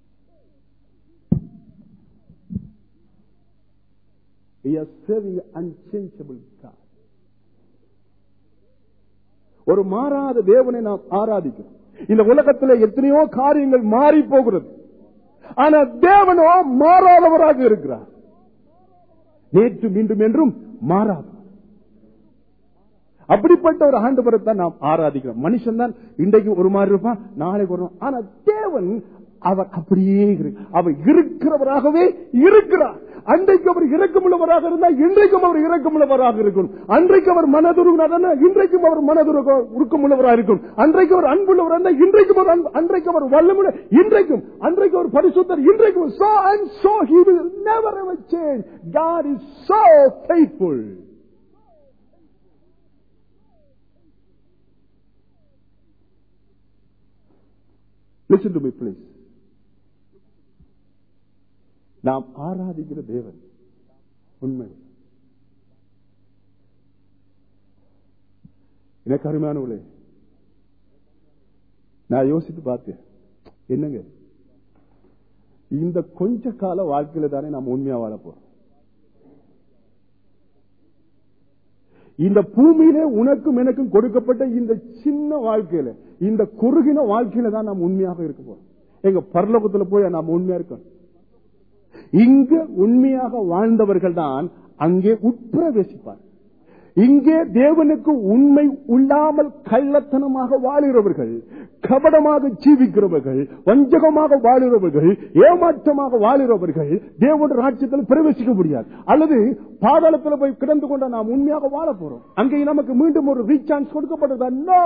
We are serving an unchangeable God. ஒரு மாறாத தேவனை நாம் ஆராதிக்கிறோம் இந்த உலகத்தில் எத்தனையோ காரியங்கள் மாறி போகிறது ஆனா தேவனோ மாறாதவராக இருக்கிறார் நேற்று மீண்டும் என்றும் மாறாதவர் அப்படிப்பட்ட ஒரு ஆண்டவரை தான் நாம் ஆராதிக்கிறோம் மனுஷன் தான் இன்றைக்கு ஒரு மாதிரி இருப்பான் நாளைக்கு ஒரு ஆனா தேவன் அவர் அப்படியே இரு- அவர் இருக்கிறவராகவே இருக்கிறார் அன்றைக்கு அவர் இரக்கமுள்ளவராக இருந்தால் இன்றைக்கும் அவர் இரக்கமுள்ளவராக இருக்கும் அன்றைக்கு அவர் மனதுருகினார் இன்றைக்கும் அவர் மனதுருக உருக்கமுள்ளவராக இருக்கும் அன்றைக்கு அவர் அன்புள்ளவராக இருந்தால் இன்றைக்கும் அவர் அன்பு- அன்றைக்கு அவர் வல்லமுள்ள இன்றைக்கும் அன்றைக்கு அவர் பரிசுத்தர் இன்றைக்கும் so and so he will never ever change God is so faithful Listen to me, please. நாம் ஆராதிக்கிற தேவன் உண்மை எனக்கு அருமையானவளே நான் யோசித்து பார்த்தேன் என்னங்க இந்த கொஞ்ச கால வாழ்க்கையில தானே நாம் உண்மையா வாழ போறோம் இந்த பூமியிலே உனக்கும் எனக்கும் கொடுக்கப்பட்ட இந்த சின்ன வாழ்க்கையில இந்த குறுகின வாழ்க்கையில தான் நாம் உண்மையாக இருக்க போறோம் எங்க பரலோகத்துல போய் நாம் உண்மையா இருக்கணும் இங்க உண்மையாக வாழ்ந்தவர்கள் தான் அங்கே உட்பிரவேசிப்பார் இங்கே தேவனுக்கு உண்மை உள்ளாமல் கள்ளத்தனமாக வாழுகிறவர்கள் கபடமாக ஜீவிக்கிறவர்கள் வஞ்சகமாக வாழுகிறவர்கள் ஏமாற்றமாக வாழுகிறவர்கள் தேவனுடைய ராஜ்யத்தில் பிரவேசிக்க முடியாது அல்லது பாதாளத்தில் போய் கிடந்து கொண்ட நாம் உண்மையாக வாழ போறோம் அங்கே நமக்கு மீண்டும் ஒரு ரீசான்ஸ் கொடுக்கப்பட்டதா நோ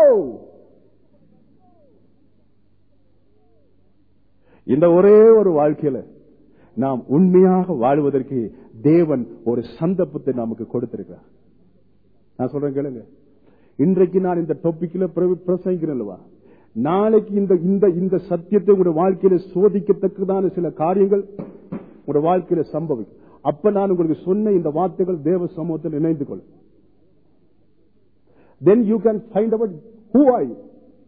இந்த ஒரே ஒரு வாழ்க்கையில நாம் உண்மையாக வாழ்வதற்கு தேவன் ஒரு சந்தர்ப்பத்தை நமக்கு கொடுத்திருக்கிறார் நான் சொல்றேன் கேளுங்க இன்றைக்கு நான் இந்த டாபிக்ல பிரசங்கிக்கிறேன் அல்லவா நாளைக்கு இந்த இந்த இந்த சத்தியத்தை உங்களுடைய வாழ்க்கையில சோதிக்கத்தக்கதான சில காரியங்கள் உங்களுடைய வாழ்க்கையில சம்பவிக்கும் அப்ப நான் உங்களுக்கு சொன்ன இந்த வார்த்தைகள் தேவ சமூகத்தில் இணைந்து கொள்ளும் then you can find out who are you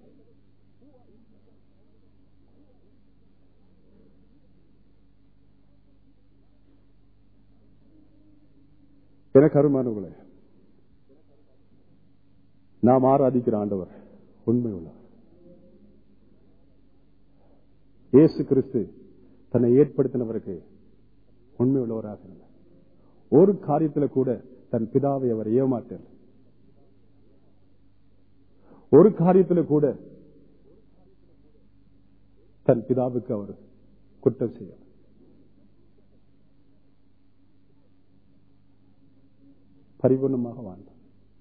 எனக்கு அருமானவர்களே நாம் ஆராதிக்கிற ஆண்டவர் உண்மை உள்ளவர் இயேசு கிறிஸ்து தன்னை ஏற்படுத்தினவருக்கு உண்மை உள்ளவராக இருந்தார் ஒரு காரியத்தில் கூட தன் பிதாவை அவர் ஏமாற்ற ஒரு காரியத்தில் கூட தன் பிதாவுக்கு அவர் குற்றம் செய்ய பரிபூர்ணமாக வாழ்ந்தார்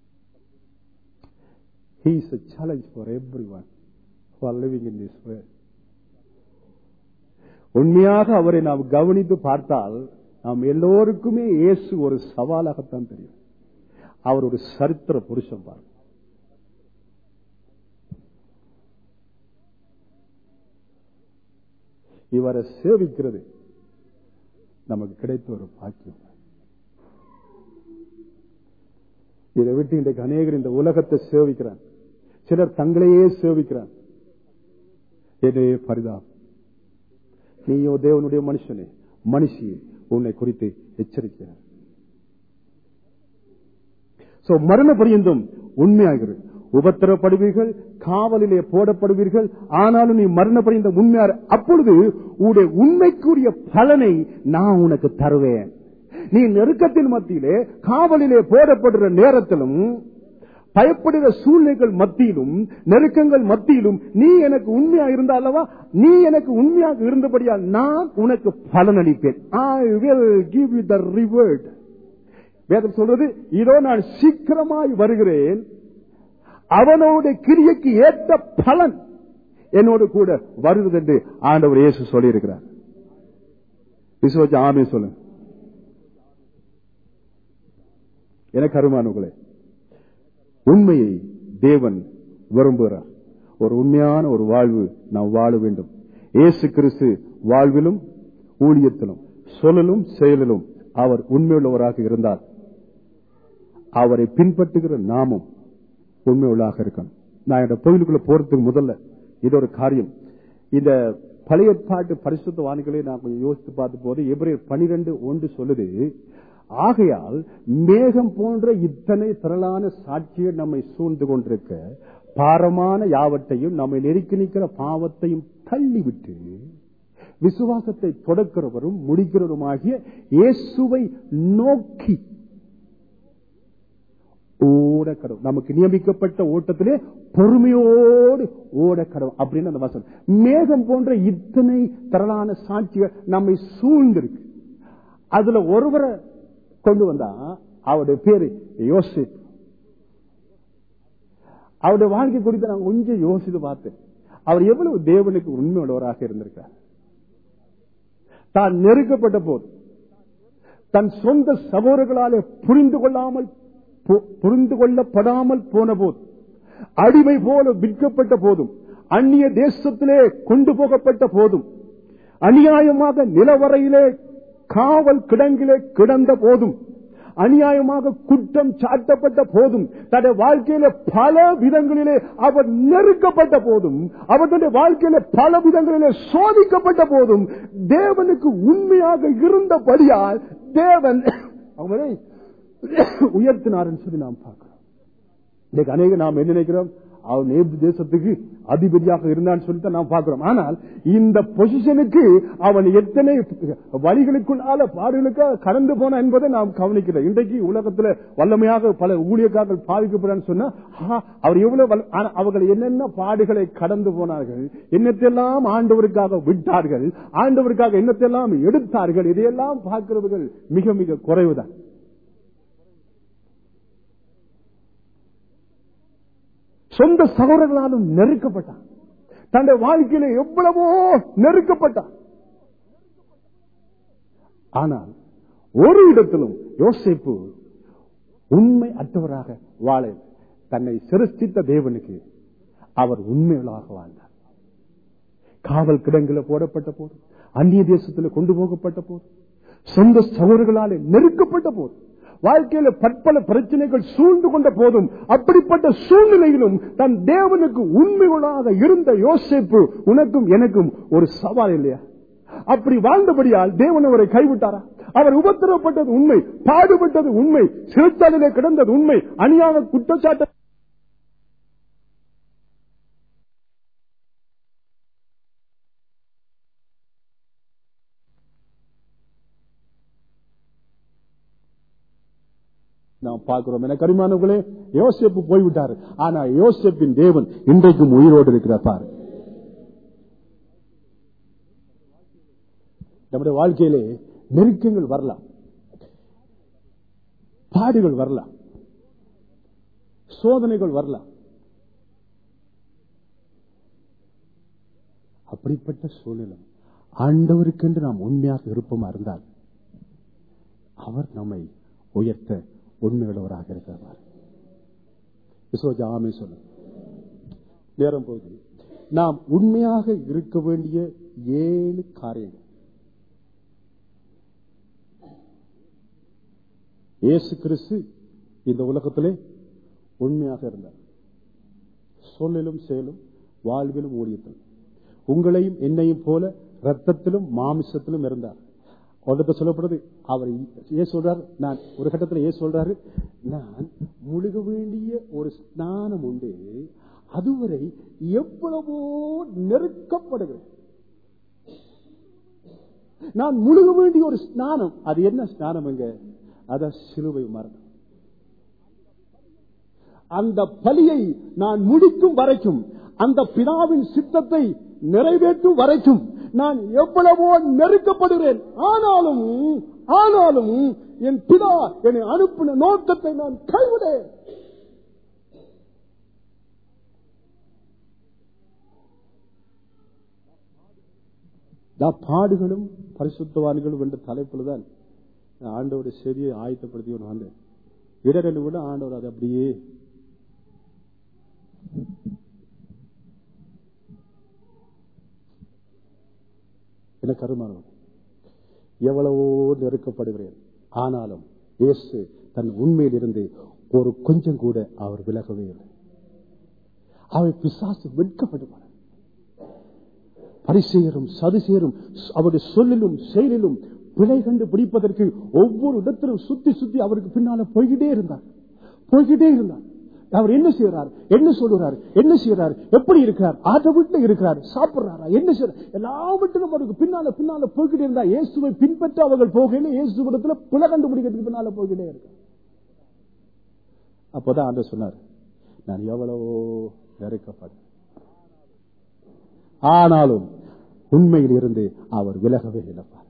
He is a challenge for everyone who are living in this world. உண்மையாக அவரை நாம் கவனித்து பார்த்தால் நாம் எல்லோருக்குமே இயேசு ஒரு சவாலாகத்தான் தெரியும் அவர் ஒரு சரித்திர புருஷன் பாருங்க இவரை சேவிக்கிறது நமக்கு கிடைத்த ஒரு பாக்கியம் இதை விட்டு இன்றைக்கு அநேகர் இந்த உலகத்தை சேவிக்கிறான் சிலர் தங்களையே சேவிக்கிறான் என்னே பரிதாபம் நீயோ தேவனுடைய மனுஷனே மனுஷியே உன்னை குறித்து எச்சரிக்கிறார் சோ மரண பரியந்தம் உண்மையாகிறது உபத்திரப்படுவீர்கள் காவலிலே போடப்படுவீர்கள் ஆனாலும் நீ மரண பரியந்தம் உண்மையார் அப்பொழுது உன்னுடைய உண்மைக்குரிய பலனை நான் உனக்கு தருவேன் நீ நெருக்கத்தின் மத்தியிலே காவலிலே போடப்படுற நேரத்திலும் பயப்படுகிற சூழ்நிலைகள் மத்தியிலும் நெருக்கங்கள் மத்தியிலும் நீ எனக்கு உண்மையா இருந்தா அல்லவா நீ எனக்கு உண்மையாக இருந்தபடியால் நான் உனக்கு பலன் அளிப்பேன் I will give you the reward வேதம் சொல்றது இதோ நான் சீக்கிரமாய் வருகிறேன் அவனோட கிரியைக்கு ஏற்ற பலன் என்னோடு கூட வருகிறது என்று ஆண்டவர் இயேசு சொல்லியிருக்கிறார் விசுவச்சு ஆமே சொல்லுங்க எனக்கு அருமானவர்களே உண்மையை தேவன் விரும்புகிறார் ஒரு உண்மையான ஒரு வாழ்வு நாம் வாழ வேண்டும் இயேசு கிறிஸ்து வாழ்விலும் ஊழியத்திலும் சொல்லலும் செயலிலும் அவர் உண்மையுள்ளவராக இருந்தார் அவரை பின்பற்றுகிற நாமும் உண்மையுள்ளாக இருக்கணும் நான் இந்த கோவிலுக்குள்ள போறதுக்கு முதல்ல இது ஒரு காரியம் இந்த பழைய பாட்டு பரிசுத்த வாணிகளை நான் கொஞ்சம் யோசித்து பார்த்த போது எபிரேர் பனிரெண்டு ஒன்று சொல்லுது ஆகையால் மேகம் போன்ற இத்தனை திரளான சாட்சிகள் நம்மை சூழ்ந்து கொண்டிருக்க பாரமான யாவற்றையும் நம்மை நெருக்கி நிற்கிற பாவத்தையும் தள்ளிவிட்டு விசுவாசத்தை தொடக்கிறவரும் முடிக்கிறவருமாகிய இயேசுவை நோக்கி ஓட கடவுள் நமக்கு நியமிக்கப்பட்ட ஓட்டத்திலே பொறுமையோடு ஓட கடவுள் அப்படின்னு அந்த வசனம் மேகம் போன்ற இத்தனை திரளான சாட்சிகள் நம்மை சூழ்ந்திருக்கு அதுல ஒருவரை கொண்டு வந்தா அவருடைய பேரு யோசிப் அவருடைய வாழ்க்கை குறித்து நான் கொஞ்சம் யோசித்து பார்த்தேன் அவர் எவ்வளவு தேவனுக்கு உண்மையுள்ளவராக இருந்திருக்கார் தான் நெருக்கப்பட்ட போது தன் சொந்த சகோதரர்களாலே புரிந்து கொள்ளாமல் புரிந்து கொள்ளப்படாமல் போன போது அடிமை போல விற்கப்பட்ட போதும் அந்நிய தேசத்திலே கொண்டு போகப்பட்ட போதும் அநியாயமாக நிலவரையிலே காவல் கிடங்கிலே கிடந்த போதும் அநியாயமாக குற்றம் சாட்டப்பட்ட போதும் தன்னுடைய வாழ்க்கையில பல விதங்களிலே அவர் நெருக்கப்பட்ட போதும் அவர் தன்னுடைய வாழ்க்கையில பல விதங்களிலே சோதிக்கப்பட்ட போதும் தேவனுக்கு உண்மையாக இருந்தபடியால் தேவன் அவரை உயர்த்தினார் சொல்லி நாம் பார்க்கிறோம் இன்னைக்கு அநேக நாம் என்ன நினைக்கிறோம் அவன் நேபு தேசத்துக்கு அதிபதியாக இருந்தான்னு சொல்லிட்டு நாம் பார்க்கிறோம் ஆனால் இந்த பொசிஷனுக்கு அவன் எத்தனை வழிகளுக்குள்ளால பாடுகளுக்காக கடந்து போன என்பதை நாம் கவனிக்கிறோம் இன்றைக்கு உலகத்துல வல்லமையாக பல ஊழியக்காரர்கள் பாதிக்கப்படுறான்னு சொன்னா அவர் எவ்வளவு அவர்கள் என்னென்ன பாடுகளை கடந்து போனார்கள் என்னத்தெல்லாம் ஆண்டவருக்காக விட்டார்கள் ஆண்டவருக்காக என்னத்தெல்லாம் எடுத்தார்கள் இதையெல்லாம் பார்க்கிறவர்கள் மிக மிக குறைவுதான் சொந்த சகோதரர்களாலும் நெருக்கப்பட்டான் தன்னுடைய வாழ்க்கையில எவ்வளவோ நெருக்கப்பட்டான் ஆனால் ஒரு இடத்திலும் யோசிப்பு உண்மை அற்றவராக வாழ தன்னை சிருஷ்டித்த தேவனுக்கு அவர் உண்மைகளாக வாழ்ந்தார் காவல் கிடங்குல போடப்பட்ட போது அந்நிய தேசத்தில் கொண்டு போகப்பட்ட போது சொந்த சகோதரர்களாலே நெருக்கப்பட்ட போது வாழ்க்கையில பற்பல பிரச்சனைகள் சூழ்ந்து கொண்ட போதும் அப்படிப்பட்ட சூழ்நிலையிலும் தன் தேவனுக்கு உண்மைகளாக இருந்த யோசிப்பு உனக்கும் எனக்கும் ஒரு சவால் இல்லையா அப்படி வாழ்ந்தபடியால் தேவன் அவரை கைவிட்டாரா அவர் உபத்திரப்பட்டது உண்மை பாடுபட்டது உண்மை சிறுத்தாளிலே கிடந்தது உண்மை அணியாக குற்றச்சாட்டு நாம் பார்க்கிறோம் என கரிமானவர்களே யோசிப்பு போய்விட்டார் ஆனா யோசிப்பின் தேவன் இன்றைக்கும் உயிரோடு இருக்கிறார் பாரு நம்முடைய வாழ்க்கையிலே நெருக்கங்கள் வரலாம் பாடுகள் வரலாம் சோதனைகள் வரலாம் அப்படிப்பட்ட சூழ்நிலை ஆண்டவருக்கென்று நாம் உண்மையாக விருப்பமா இருந்தால் அவர் நம்மை உயர்த்த உண்மையுள்ளவராக இருக்கிறார் விஸ்வஜா ஆமே சொல்ல நேரம் போகுது நாம் உண்மையாக இருக்க வேண்டிய ஏழு காரியங்கள் இயேசு கிறிஸ்து இந்த உலகத்திலே உண்மையாக இருந்தார் சொல்லிலும் செயலும் வாழ்விலும் ஊழியத்திலும் உங்களையும் என்னையும் போல ரத்தத்திலும் மாமிசத்திலும் இருந்தார் உலகத்தை சொல்லப்படுறது அவர் ஏ சொல்றாரு நான் ஒரு கட்டத்தில் ஏ சொல்றாரு நான் முழுக வேண்டிய ஒரு ஸ்நானம் உண்டு அதுவரை எவ்வளவோ நெருக்கப்படுகிறேன் நான் முழுக வேண்டிய ஒரு ஸ்நானம் அது என்ன ஸ்நானம் எங்க அத சிலுவை மரணம் அந்த பலியை நான் முடிக்கும் வரைக்கும் அந்த பிதாவின் சித்தத்தை நிறைவேற்றும் வரைக்கும் நான் எவ்வளவோ நெருக்கப்படுகிறேன் ஆனாலும் ஆனாலும் என் பிதா என்னை அனுப்பின நோக்கத்தை நான் கைவிடேன் பாடுகளும் பரிசுத்தவான்களும் என்ற தலைப்பில் தான் ஆண்டோட செவியை ஆயத்தப்படுத்தி ஒன்று வந்தேன் இடரெண்டு விட ஆண்டவர் அது அப்படியே என கருமானம் எவ்வளவோ நெருக்கப்படுகிறேன் ஆனாலும் இயேசு தன் உண்மையில் இருந்து ஒரு கொஞ்சம் கூட அவர் விலகவே இல்லை அவை பிசாசு வெட்கப்படுவார் பரிசெயரும் சதுசேரும் அவருடைய சொல்லிலும் செயலிலும் பிழை கண்டு பிடிப்பதற்கு ஒவ்வொரு இடத்திலும் சுத்தி சுத்தி அவருக்கு பின்னால போய்கிட்டே இருந்தார் போய்கிட்டே இருந்தார் அவர் என்ன செய்யறார் என்ன சொல்லுறார் என்ன செய்யறார் எப்படி இருக்கிறார் ஆட்ட வீட்டுல இருக்கிறார் சாப்பிடுறாரா என்ன செய்யறார் எல்லாவற்றிலும் அவருக்கு பின்னால பின்னால போய்கிட்டே இருந்தா இயேசுவை பின்பற்ற அவர்கள் போகையில இயேசுவிடத்துல பிழை கண்டுபிடிக்கிறதுக்கு பின்னால போய்கிட்டே இருக்கார் அப்போதான் ஆண்டவர் சொன்னார் நான் எவ்வளவோ நெருக்கப்பட்டேன் ஆனாலும் உண்மையில் இருந்து அவர் விலகவே இல்லைப்பார்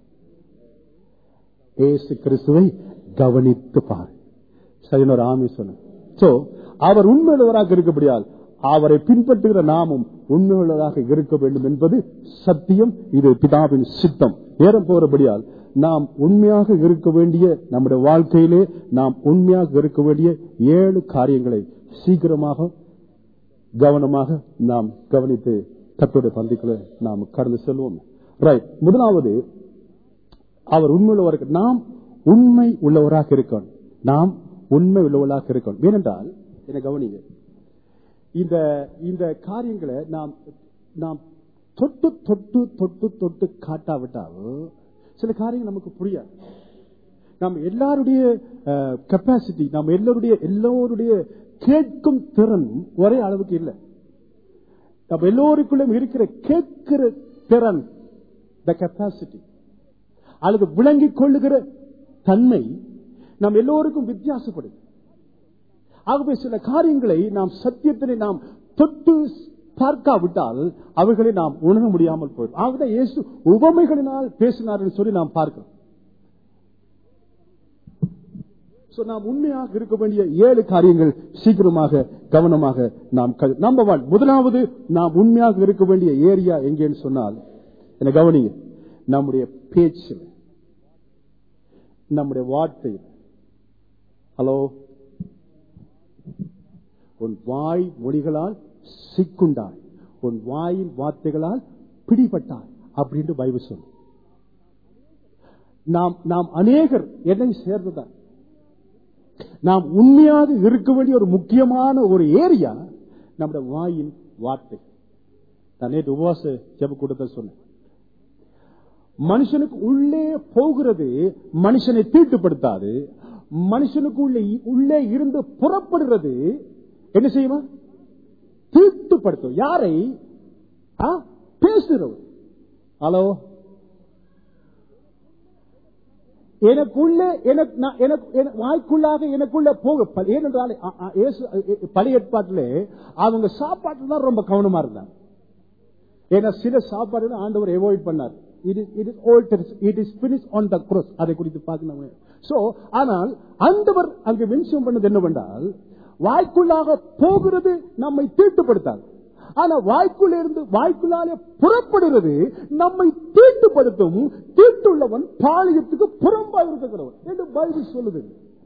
ஏசு கிறிஸ்துவை கவனித்து பார் சரினொரு ஆமி சொன்ன சோ அவர் உண்மையுள்ளவராக இருக்கபடியால் அவரை பின்பற்றுகிற நாமும் உண்மையுள்ளதாக இருக்க வேண்டும் என்பது சத்தியம் இது பிதாவின் சித்தம் நேரம் போறபடியால் நாம் உண்மையாக இருக்க வேண்டிய நம்முடைய வாழ்க்கையிலே நாம் உண்மையாக இருக்க வேண்டிய ஏழு காரியங்களை சீக்கிரமாக கவனமாக நாம் கவனித்து கத்தோடைய பந்திக்குள்ள நாம் கடந்து செல்வோம் ரைட் முதலாவது அவர் உண்மை உள்ளவராக நாம் உண்மை உள்ளவராக இருக்கணும் நாம் உண்மை உள்ளவர்களாக இருக்கணும் ஏனென்றால் என்ன கவனிங்க இந்த இந்த காரியங்களை நாம் நாம் தொட்டு தொட்டு தொட்டு தொட்டு காட்டாவிட்டால் சில காரியங்கள் நமக்கு புரியாது நம்ம எல்லாருடைய கெப்பாசிட்டி நம்ம எல்லாருடைய எல்லோருடைய கேட்கும் திறன் ஒரே அளவுக்கு இல்லை நம்ம எல்லோருக்குள்ளும் இருக்கிற கேட்கிற திறன் த கெப்பாசிட்டி அல்லது விளங்கிக் கொள்ளுகிற தன்மை நாம் எல்லோருக்கும் வித்தியாசப்படுது ஆகவே சில காரியங்களை நாம் சத்தியத்தினை நாம் தொட்டு பார்க்காவிட்டால் அவைகளை நாம் உணர முடியாமல் போயிடும் ஆகவே இயேசு உவமைகளினால் பேசினார் சொல்லி நாம் பார்க்கிறோம் நாம் உண்மையாக இருக்க வேண்டிய ஏழு காரியங்கள் சீக்கிரமாக கவனமாக நாம் நம்பர் ஒன் முதலாவது நாம் உண்மையாக இருக்க வேண்டிய ஏரியா எங்கேன்னு சொன்னால் என்ன கவனிங்க நம்முடைய பேச்சு நம்முடைய வார்த்தை ஹலோ உன் வாய் மொழிகளால் சிக்குண்டாய் உன் வாயின் வார்த்தைகளால் பிடிபட்டாய் அப்படின்னு பைபிள் சொல்லும் நாம் நாம் அநேகர் என்னை சேர்ந்ததான் நாம் உண்மையாக இருக்க வேண்டிய ஒரு முக்கியமான ஒரு ஏரியா நம்முடைய வாயின் வார்த்தை நான் நேற்று உபவாச ஜப கூட்டத்தை சொன்னேன் மனுஷனுக்கு உள்ளே போகிறது மனுஷனை தீட்டுப்படுத்தாது மனுஷனுக்கு உள்ளே உள்ளே இருந்து புறப்படுறது என்ன செய்யுமா தீட்டுப்படுத்தும் யாரை பேசுறவர் ஹலோ எனக்குள்ள எனக்கு வாய்க்குள்ளாக எனக்குள்ள போக ஏனென்றால் பழைய ஏற்பாட்டில் அவங்க சாப்பாட்டுல தான் ரொம்ப கவனமா இருந்தாங்க ஏன்னா சில சாப்பாடு ஆண்டவர் அவாய்ட் பண்ணார் அதை குறித்து பார்க்கணும் சோ ஆனால் ஆண்டவர் அங்கு மென்ஷன் பண்ணது என்னவென்றால் வாய்க்குள்ளாக போகிறது நம்மை தீட்டுப்படுத்தாது ஆனா வாய்க்குள்ள இருந்து வாய்க்குள்ளாலே புறப்படுகிறது நம்மை தீட்டுப்படுத்தும் தீட்டுள்ளவன் பாளையத்துக்கு புறம்பா இருக்கிறவன் என்று பைபிள் சொல்லுது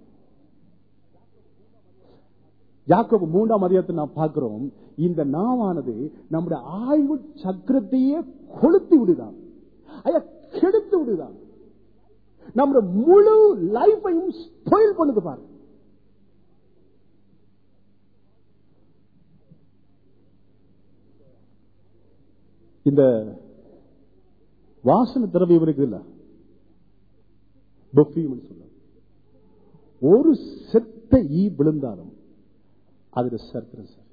யாக்கோபு மூன்றாம் அதிகாரத்தை நாம் பார்க்கிறோம் இந்த நாவானது நம்முடைய ஆய்வு சக்கரத்தையே கொளுத்தி விடுதான் ஐயா கெடுத்து விடுதான் நம்முடைய முழு லைஃபையும் ஸ்பாயில் பண்ணுது பாருங்க இந்த வாசன திரவியம் இருக்கு இல்ல சொல்ல ஒரு செத்த ஈ விழுந்தாலும் அதுல சரித்திரம் சார்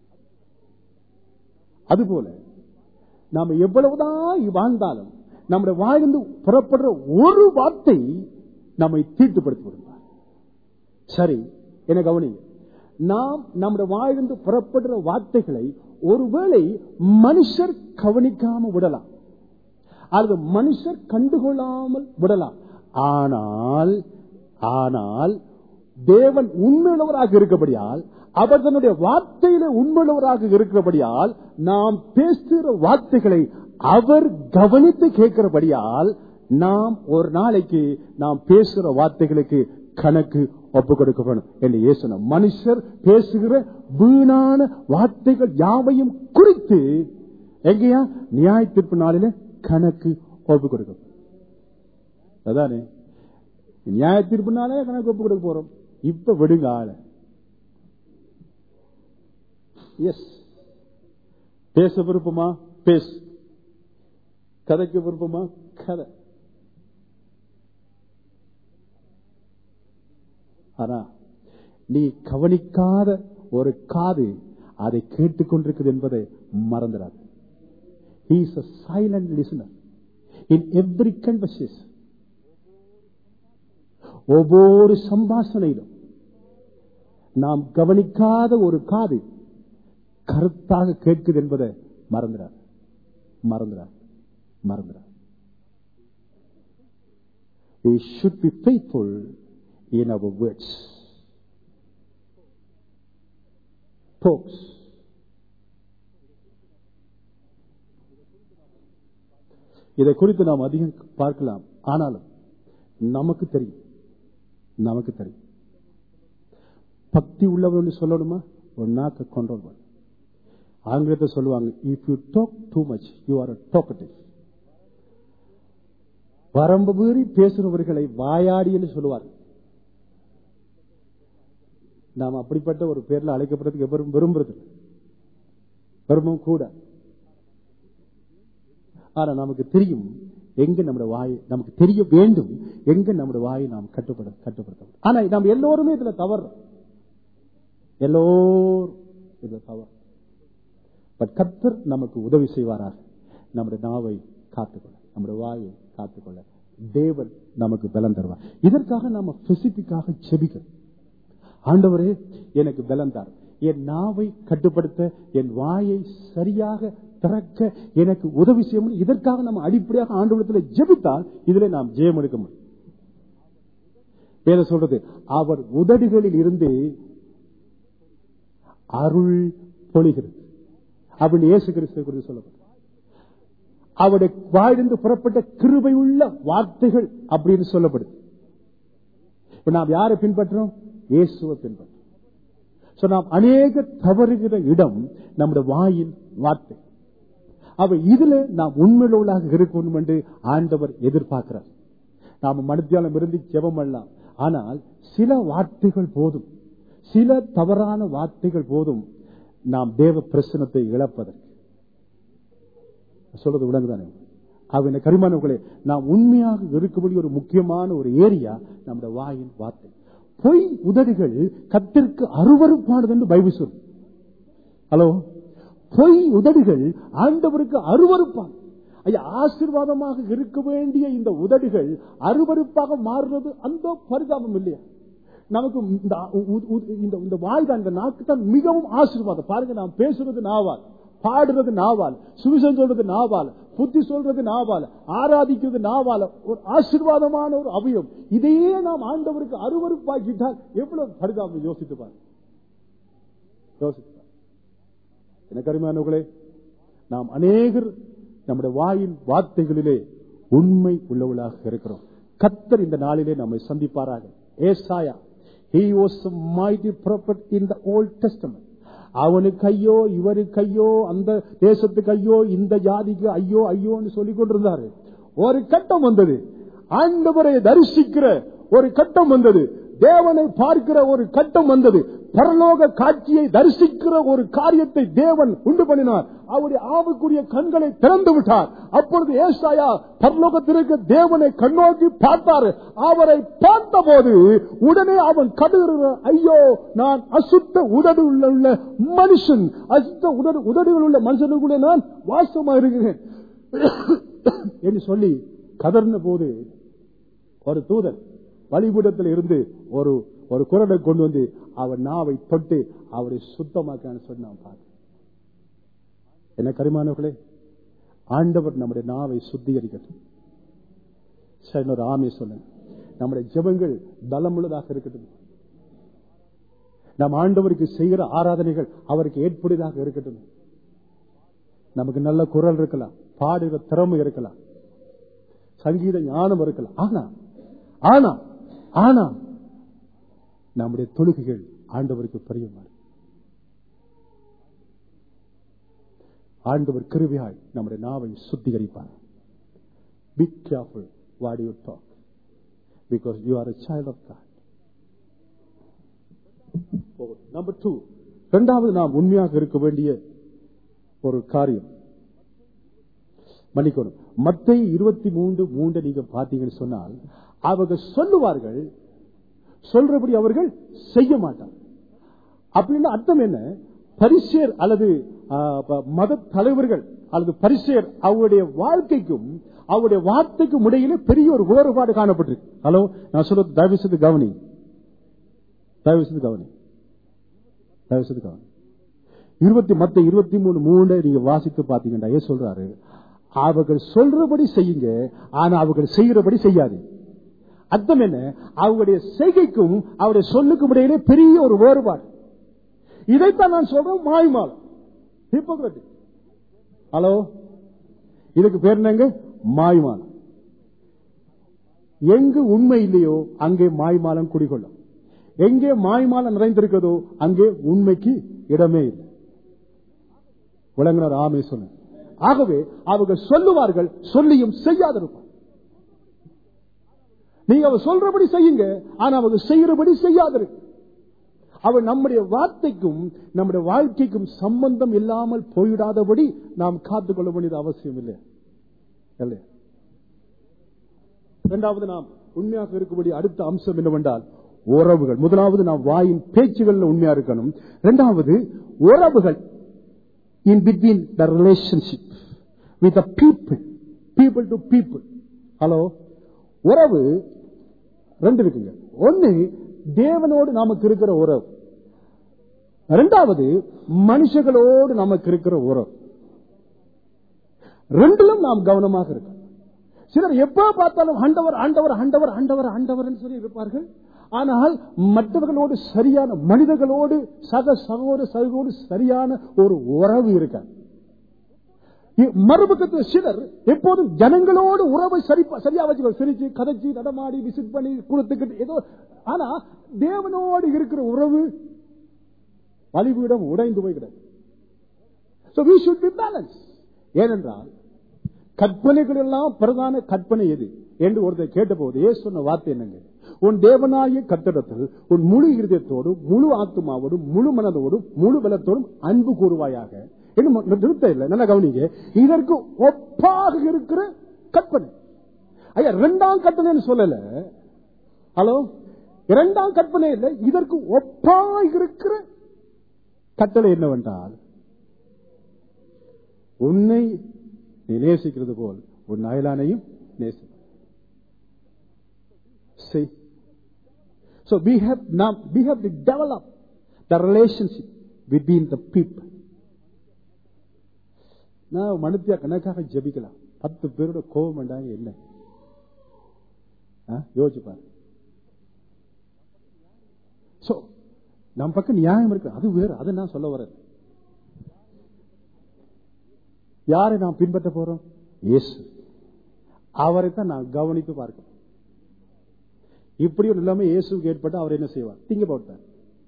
அதுபோல நாம எவ்வளவுதான் வாழ்ந்தாலும் நம்முடைய வாழ்ந்து புறப்படுற ஒரு வார்த்தை நம்மை தீட்டுப்படுத்தி விடுவார் சரி என கவனிங்க நாம் நம்முடைய வாழ்ந்து புறப்படுற வார்த்தைகளை ஒருவேளை மனுஷர் கவனிக்காம விடலாம் அல்லது மனுஷர் கண்டுகொள்ளாமல் விடலாம் ஆனால் ஆனால் தேவன் உண்மையுள்ளவராக இருக்கபடியால் அவர் தன்னுடைய வார்த்தையில உண்மையுள்ளவராக இருக்கிறபடியால் நாம் பேசுகிற வார்த்தைகளை அவர் கவனித்து கேட்கிறபடியால் நாம் ஒரு நாளைக்கு நாம் பேசுகிற வார்த்தைகளுக்கு கணக்கு ஒப்பு கொடுக்க வேணும் என்று இயேசுன மனுஷர் பேசுகிற வீணான வார்த்தைகள் யாவையும் குறித்து எங்கேயா நியாய தீர்ப்பு நாளில கணக்கு ஒப்பு கொடுக்க அதானே நியாய தீர்ப்பு நாளே கணக்கு ஒப்பு கொடுக்க போறோம் இப்ப விடுங்க ஆள எஸ் பேச விருப்பமா பேசு கதைக்கு விருப்பமா கதை ஆனா நீ கவனிக்காத ஒரு காது அதை கேட்டுக்கொண்டிருக்குது என்பதை மறந்துடாது He is a silent listener in every conversation. ஒவ்வொரு சம்பாஷணையிலும் நாம் கவனிக்காத ஒரு காது கருத்தாக கேட்குது என்பதை மறந்துடார் மறந்துடார் மறந்துடார் We should be faithful in our words. Folks, இதை குறித்து நாம் அதிகம் பார்க்கலாம் ஆனாலும் நமக்கு தெரியும் நமக்கு தெரியும் பக்தி உள்ளவர்கள் சொல்லணுமா ஒரு நாக்க கண்ட்ரோல் பண்ணு ஆங்கிலத்தை சொல்லுவாங்க if you talk too much you are talkative வரம்பு மீறி பேசுறவர்களை வாயாடி என்று சொல்லுவார்கள் நாம் அப்படிப்பட்ட ஒரு பேர்ல அழைக்கப்படுறதுக்கு எவரும் விரும்புறது இல்லை. விரும்பவும் கூட ஆனா நமக்கு தெரியும் எங்க நம்முடைய வாய் நமக்கு தெரிய வேண்டும் எங்க நம்முடைய வாயை நாம் கட்டுப்பட கட்டுப்படுத்த ஆனா நாம் எல்லோருமே இதுல தவறு எல்லோரும் இதுல தவறு பட் கர்த்தர் நமக்கு உதவி செய்வாராக நம்முடைய நாவை காத்துக்கொள்ள நம்முடைய வாயை காத்துக்கொள்ள தேவன் நமக்கு பலம் தருவார் இதற்காக நாம ஸ்பெசிபிக்காக செபிக்கிறோம் ஆண்டவரே எனக்கு பலம் தார் என் நாவை கட்டுப்படுத்த என் வாயை சரியாக திறக்க எனக்கு உதவி செய்ய முடியும் இதற்காக நம்ம அடிப்படையாக ஆண்டவரத்தில் ஜெபித்தால் இதுல நாம் ஜெயம் எடுக்க முடியும் வேற சொல்றது அவர் உதடுகளில் இருந்து அருள் பொழிகிறது அப்படின்னு இயேசு கிறிஸ்துவை குறித்து சொல்லப்படும் அவருடைய வாயிலிருந்து புறப்பட்ட கிருபை உள்ள வார்த்தைகள் அப்படின்னு சொல்லப்படுது இப்ப நாம் யாரை பின்பற்றோம் இயேசுவை பின்பற்றோம் So, நாம் அநேக தவறுகிற இடம் நம்முடைய வாயின் வார்த்தை அவ இதுல நாம் உண்மையுள்ளவர்களாக இருக்கணும் என்று ஆண்டவர் எதிர்பார்க்கிறார் நாம மனுத்தியாலம் இருந்து ஜெபம் பண்ணலாம் ஆனால் சில வார்த்தைகள் போதும் சில தவறான வார்த்தைகள் போதும் நாம் தேவ பிரசனத்தை இழப்பதற்கு சொல்றது விளங்குதானே அவன கரிமானவர்களே நாம் உண்மையாக இருக்கக்கூடிய ஒரு முக்கியமான ஒரு ஏரியா நம்முடைய வாயின் வார்த்தை பொய் உதடுகள் கத்திற்கு அருவறுப்பானது என்று பைபிள் சொல்லும் ஹலோ பொய் உதடுகள் ஆண்டவருக்கு அருவறுப்பான் ஐயா ஆசீர்வாதமாக இருக்க வேண்டிய இந்த உதடுகள் அருவறுப்பாக மாறுறது அந்த பரிதாபம் இல்லையா நமக்கு இந்த உ- உ- இந்த- இந்த வாய் தான் இந்த நாக்கு தான் மிகவும் ஆசீர்வாதம் பாருங்க நாம் பேசுறது நாவால் பாடுறது நாவால் சுவிசம் சொல்றது நாவால் புத்தி சொல்றது நாவால் ஆராதிக்கிறது நாவால ஒரு ஆசீர்வாதமான ஒரு அவயம் இதையே நாம் ஆண்டவருக்கு அருவறுப்பாக்கிட்டால் எவ்வளவு பரிதாபம் யோசித்து பாரு யோசித்து பாரு எனக்கு அருமையானவர்களே நாம் அநேகர் நம்முடைய வாயின் வார்த்தைகளிலே உண்மை உள்ளவர்களாக இருக்கிறோம் கத்தர் இந்த நாளிலே நம்மை சந்திப்பாராக ஏசாயா he was a mighty prophet in the old testament அவனுக்கு ஐயோ இவருக்கு ஐயோ அந்த தேசத்துக்கு ஐயோ இந்த ஜாதிக்கு ஐயோ ஐயோன்னு சொல்லிக் கொண்டிருந்தாரு ஒரு கட்டம் வந்தது ஆண்டவரை தரிசிக்கிற ஒரு கட்டம் வந்தது தேவனை பார்க்கிற ஒரு கட்டம் வந்தது பரலோக காட்சியை தரிசிக்கிற ஒரு காரியத்தை தேவன் உண்டு பண்ணினார் அவருடைய ஆவுக்குரிய கண்களை திறந்து விட்டார் அப்பொழுது ஏசாயா பரலோகத்திற்கு தேவனை கண்ணோக்கி பார்த்தார் அவரை பார்த்தபோது உடனே அவன் கடுகிற ஐயோ நான் அசுத்த உதடு உள்ள உள்ள மனுஷன் அசுத்த உதடு உதடுகள் உள்ள மனுஷனுக்குள்ளே நான் வாசமா இருக்கிறேன் என்று சொல்லி கதர்ன போது ஒரு தூதன் பலிபீடத்தில் இருந்து ஒரு ஒரு குரலை கொண்டு வந்து அவர் நாவை தொட்டு அவரை சுத்தமாக்கான்னு சொல்லி நான் பார்த்தேன் என்ன கரிமானவர்களே ஆண்டவர் நம்முடைய நாவை சுத்திகரிக்கட்டும் சரி இன்னொரு ஆமை சொல்லுங்க நம்முடைய ஜெபங்கள் பலமுள்ளதாக இருக்கட்டும் நம் ஆண்டவருக்கு செய்கிற ஆராதனைகள் அவருக்கு ஏற்புடையதாக இருக்கட்டும் நமக்கு நல்ல குரல் இருக்கலாம் பாடுகிற திறமை இருக்கலாம் சங்கீத ஞானம் இருக்கலாம் ஆனா ஆனா ஆனா நம்முடைய தொழுகைகள் ஆண்டவருக்கு பிரியமான ஆண்டவர் கிருவியாய் நம்முடைய நாவை சுத்திகரிப்பார் be careful what you talk because you are a child of God number two இரண்டாவது நாம் உண்மையாக இருக்க வேண்டிய ஒரு காரியம் மன்னிக்கணும் மத்திய இருபத்தி மூன்று மூன்று நீங்க பாத்தீங்கன்னு சொன்னால் அவர்கள் சொல்லுவார்கள் சொல்றபடி அவர்கள் செய்ய மாட்டார் அப்படின்னு அர்த்தம் என்ன பரிசேர் அல்லது ஆ, ப- மத தலைவர்கள் அல்லது பரிசேர் அவருடைய வாழ்க்கைக்கும் அவருடைய வார்த்தைக்கும் இடையிலே பெரிய ஒரு வேறுபாடு காணப்பட்டிருக்கு ஹலோ நான் சொல்றது தயவு செய்து கவனி தயவு செய்து கவனி தயவு செய்து கவனி இருபத்தி மத்த இருபத்தி மூணு மூணு நீங்க வாசித்து பாத்தீங்கன்னா ஏன் சொல்றாரு அவர்கள் சொல்றபடி செய்யுங்க ஆனா அவர்கள் செய்யறபடி செய்யாது அர்த்தம் என்ன அவருடைய செய்கைக்கும் அவருடைய சொல்லுக்கும் இடையிலே பெரிய ஒரு வேறுபாடு இதைத்தான் நான் சொல்றேன் மாய்மாலம் ஹிப்போக்ரட்டிக் ஹலோ இதுக்கு பேர் என்னங்க மாய்மாலம் எங்கு உண்மை இல்லையோ அங்கே மாய்மாலம் குடிகொள்ளும் எங்கே மாய்மாலம் நிறைந்திருக்கிறதோ அங்கே உண்மைக்கு இடமே இல்லை விளங்கினார் ஆமே சொன்ன ஆகவே அவர்கள் சொல்லுவார்கள் சொல்லியும் செய்யாதிருப்பார் நீங்க அவர் சொல்றபடி செய்யுங்க ஆனா அவங்க செய்யறபடி செய்யாதிருக்கு அவர் நம்முடைய வார்த்தைக்கும் நம்முடைய வாழ்க்கைக்கும் சம்பந்தம் இல்லாமல் போயிடாதபடி நாம் காத்துக்கொள்ள வேண்டியது அவசியம் இல்லை இல்லையா இரண்டாவது நாம் உண்மையாக இருக்கக்கூடிய அடுத்த அம்சம் என்னவென்றால் உறவுகள் முதலாவது நாம் வாயின் பேச்சுகள்ல உண்மையா இருக்கணும் இரண்டாவது உறவுகள் in between the relationship with the people people to people hello உறவு ரெண்டு இருக்குங்க ஒன்னு தேவனோடு நமக்கு இருக்கிற உறவு ரெண்டாவது மனுஷங்களோடு நமக்கு இருக்கிற உறவு ரெண்டிலும் நாம் கவனமாக இருக்கணும் சிலர் எப்ப பார்த்தாலும் ஆண்டவர் ஆண்டவர் ஆண்டவர் ஆண்டவர் ஆண்டவர் சொல்லி இருப்பார்கள் ஆனால் மற்றவர்களோடு சரியான மனிதர்களோடு சக சகோதர சகோடு சரியான ஒரு உறவு இருக்க மறுபக்கத்தில் சிலர் எப்போதும் ஜனங்களோடு உறவை சரி சரியா வச்சு சிரிச்சு கதைச்சு நடமாடி விசிட் பண்ணி கொடுத்துக்கிட்டு ஏதோ ஆனா தேவனோடு இருக்கிற உறவு வலிவிடம் உடைந்து போய்கிறது So we should be balanced. ஏனென்றால் கற்பனைகள் எல்லாம் பிரதான கற்பனை எது என்று ஒருத்தர் கேட்டபோது ஏ சொன்ன வார்த்தை என்னங்க உன் தேவனாய கத்திடத்தில் உன் முழு இருதயத்தோடும் முழு ஆத்மாவோடும் முழு மனதோடும் முழு பலத்தோடும் அன்பு கூறுவாயாக என்று ம- நிறுத்த இல்லை நல்லா கவனிங்க இதற்கு ஒப்பாக இருக்கிற கற்பனை ஐயா இரண்டாம் கற்பனைன்னு சொல்லல ஹலோ இரண்டாம் கற்பனை இல்லை இதற்கு ஒப்பாக இருக்கிற கட்டளை என்னவென்றால் உன்னை நீ நேசிக்கிறது போல் உன் அயலானையும் நேசி See? So we have now we have to develop the relationship between the people. நான் மனுத்தியா கணக்காக ஜெபிக்கலாம் பத்து பேரோட கோபம் வேண்டாங்க என்ன ஆ? யோசிச்சு பாரு சோ நம் பக்கம் நியாயம் இருக்கு அது வேறு அதை நான் சொல்ல வரேன் யாரை நாம் பின்பற்ற போறோம் இயேசு அவரை தான் நான் கவனித்து பார்க்கணும் இப்படி ஒரு நிலைமை இயேசுக்கு ஏற்பட்டு அவர் என்ன செய்வார் திங்க போட்டார்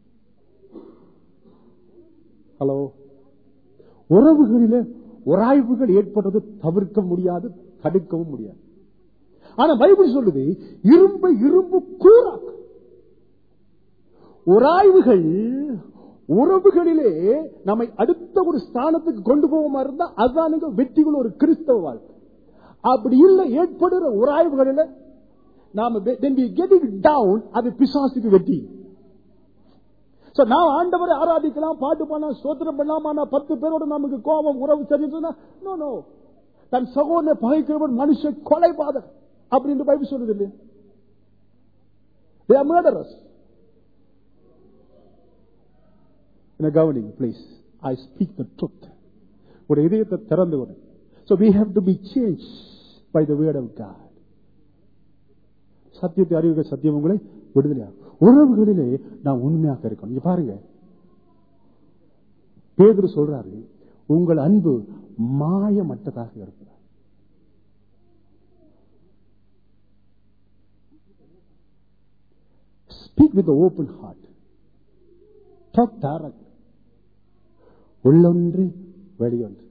ஹலோ உறவுகளில உராய்வுகள் ஏற்படுறது தவிர்க்க முடியாது தடுக்கவும் முடியாது ஆனா பைபிள் சொல்லுது இரும்பு இரும்பு கூறாக்கு உராய்வுகள் உறவுகளிலே நம்மை அடுத்த ஒரு ஸ்தானத்துக்கு கொண்டு போவோமா இருந்தா அதுதான் வெற்றிகள் ஒரு கிறிஸ்தவ வாழ்க்கை அப்படி இல்லை ஏற்படுகிற உராய்வுகளில நாம when we get it down அது பிசாசுக்கு வெற்றி So, நான் ஆண்டவரை ஆராதிக்கலாம் பாட்டு பண்ணா சோத்திரம் பண்ணலாம் ஆனா பத்து பேரோட நமக்கு கோபம் உறவு சரின்னு சொன்னா நோ நோ தன் சகோதரனை பகைக்கிறவன் மனுஷன் கொலைபாதர் அப்படின்னு பைபிள் சொல்லுது இல்லையா They are murderers. என்ன கவனிங்க please I speak the truth ஒரு இதயத்தை திறந்து விடு so we have to be change by the word of God சத்தியத்தை அறிவுக சத்தியம் உங்களை விடுதலையாகும் உறவுகளிலே நான் உண்மையாக இருக்கணும் இங்க பாருங்க பேதுரு சொல்றாரு உங்கள் அன்பு மாயமற்றதாக இருக்கிறார் speak with open heart talk direct உள்ளொன்று வெளியொன்று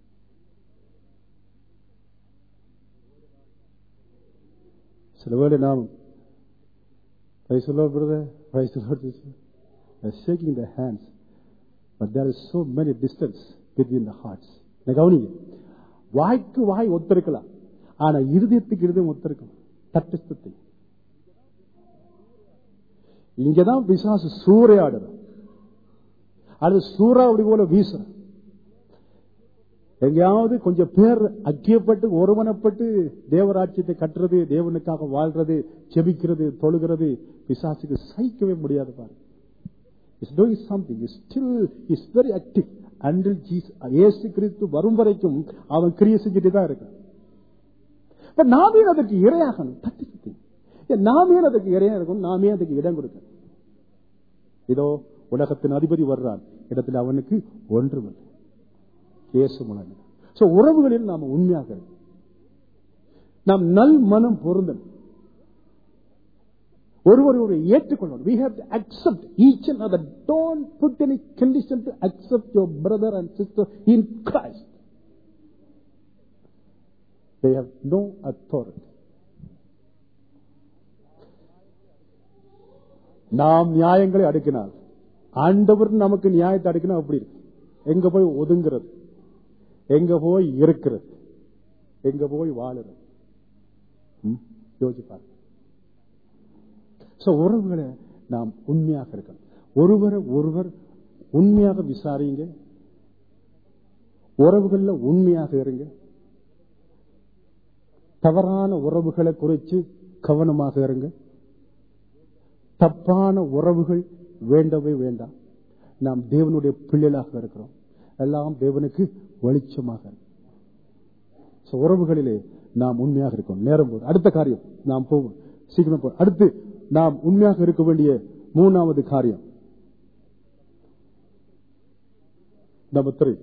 சில வேளை நாம் Praise the Lord, brother. Praise the Lord. sister. They're shaking their hands. But there is so many distance between the hearts. நான் கவனிங்க வாய்க்கு வாய் ஒத்திருக்கலாம் ஆனா இருதயத்துக்கு இருதயம் ஒத்திருக்கலாம் தட்டஸ்தத்தை இங்கதான் பிசாசு சூறையாடுற அது சூறாவளி போல வீசுற எங்கேயாவது கொஞ்சம் பேர் ஐக்கியப்பட்டு ஒருமனப்பட்டு தேவராட்சியத்தை கட்டுறது தேவனுக்காக வாழ்றது செபிக்கிறது தொழுகிறது பிசாசுக்கு சகிக்கவே முடியாது பாரு is doing something is still is very active until Jesus ஏசு கிறிஸ்து வரும் வரைக்கும் அவன் கிரியை செஞ்சுட்டு தான் இருக்கான் இப்ப நாமே அதற்கு இரையாகணும் தட்டி சுத்தி நாமே அதற்கு இரையா இருக்கணும் நாமே அதுக்கு இடம் கொடுக்கணும் இதோ உலகத்தின் அதிபதி வர்றான் இடத்துல அவனுக்கு ஒன்றுமில்லை இயேசு மூலம் சோ உறவுகளில் நாம் உண்மையாக இருக்கணும். நாம் நல் மனம் பொருந்தணும் ஒருவர் ஒரு ஏற்றுக்கொள்ளணும் we have to accept each and other don't put any condition to accept your brother and sister in Christ they have no authority நாம் நியாயங்களை அடுக்கினால் ஆண்டவர் நமக்கு நியாயத்தை அடுக்கினா அப்படி இருக்கு எங்க போய் ஒதுங்கிறது எங்க போய் இருக்கிறது எங்க போய் வாழுறது ம்? யோசிப்பார் சோ உறவுகளை நாம் உண்மையாக இருக்கணும் ஒருவரை ஒருவர் உண்மையாக விசாரிங்க உறவுகள்ல உண்மையாக இருங்க தவறான உறவுகளை குறித்து கவனமாக இருங்க தப்பான உறவுகள் வேண்டவே வேண்டாம் நாம் தேவனுடைய பிள்ளைகளாக இருக்கிறோம் எல்லாம் தேவனுக்கு வெளிச்சமாக இருக்கும். So, உறவுகளிலே நாம் உண்மையாக இருக்கோம் நேரம் போது அடுத்த காரியம் நாம் போவோம் சீக்கிரம் போ அடுத்து நாம் உண்மையாக இருக்க வேண்டிய மூணாவது காரியம் நம்பர் த்ரீ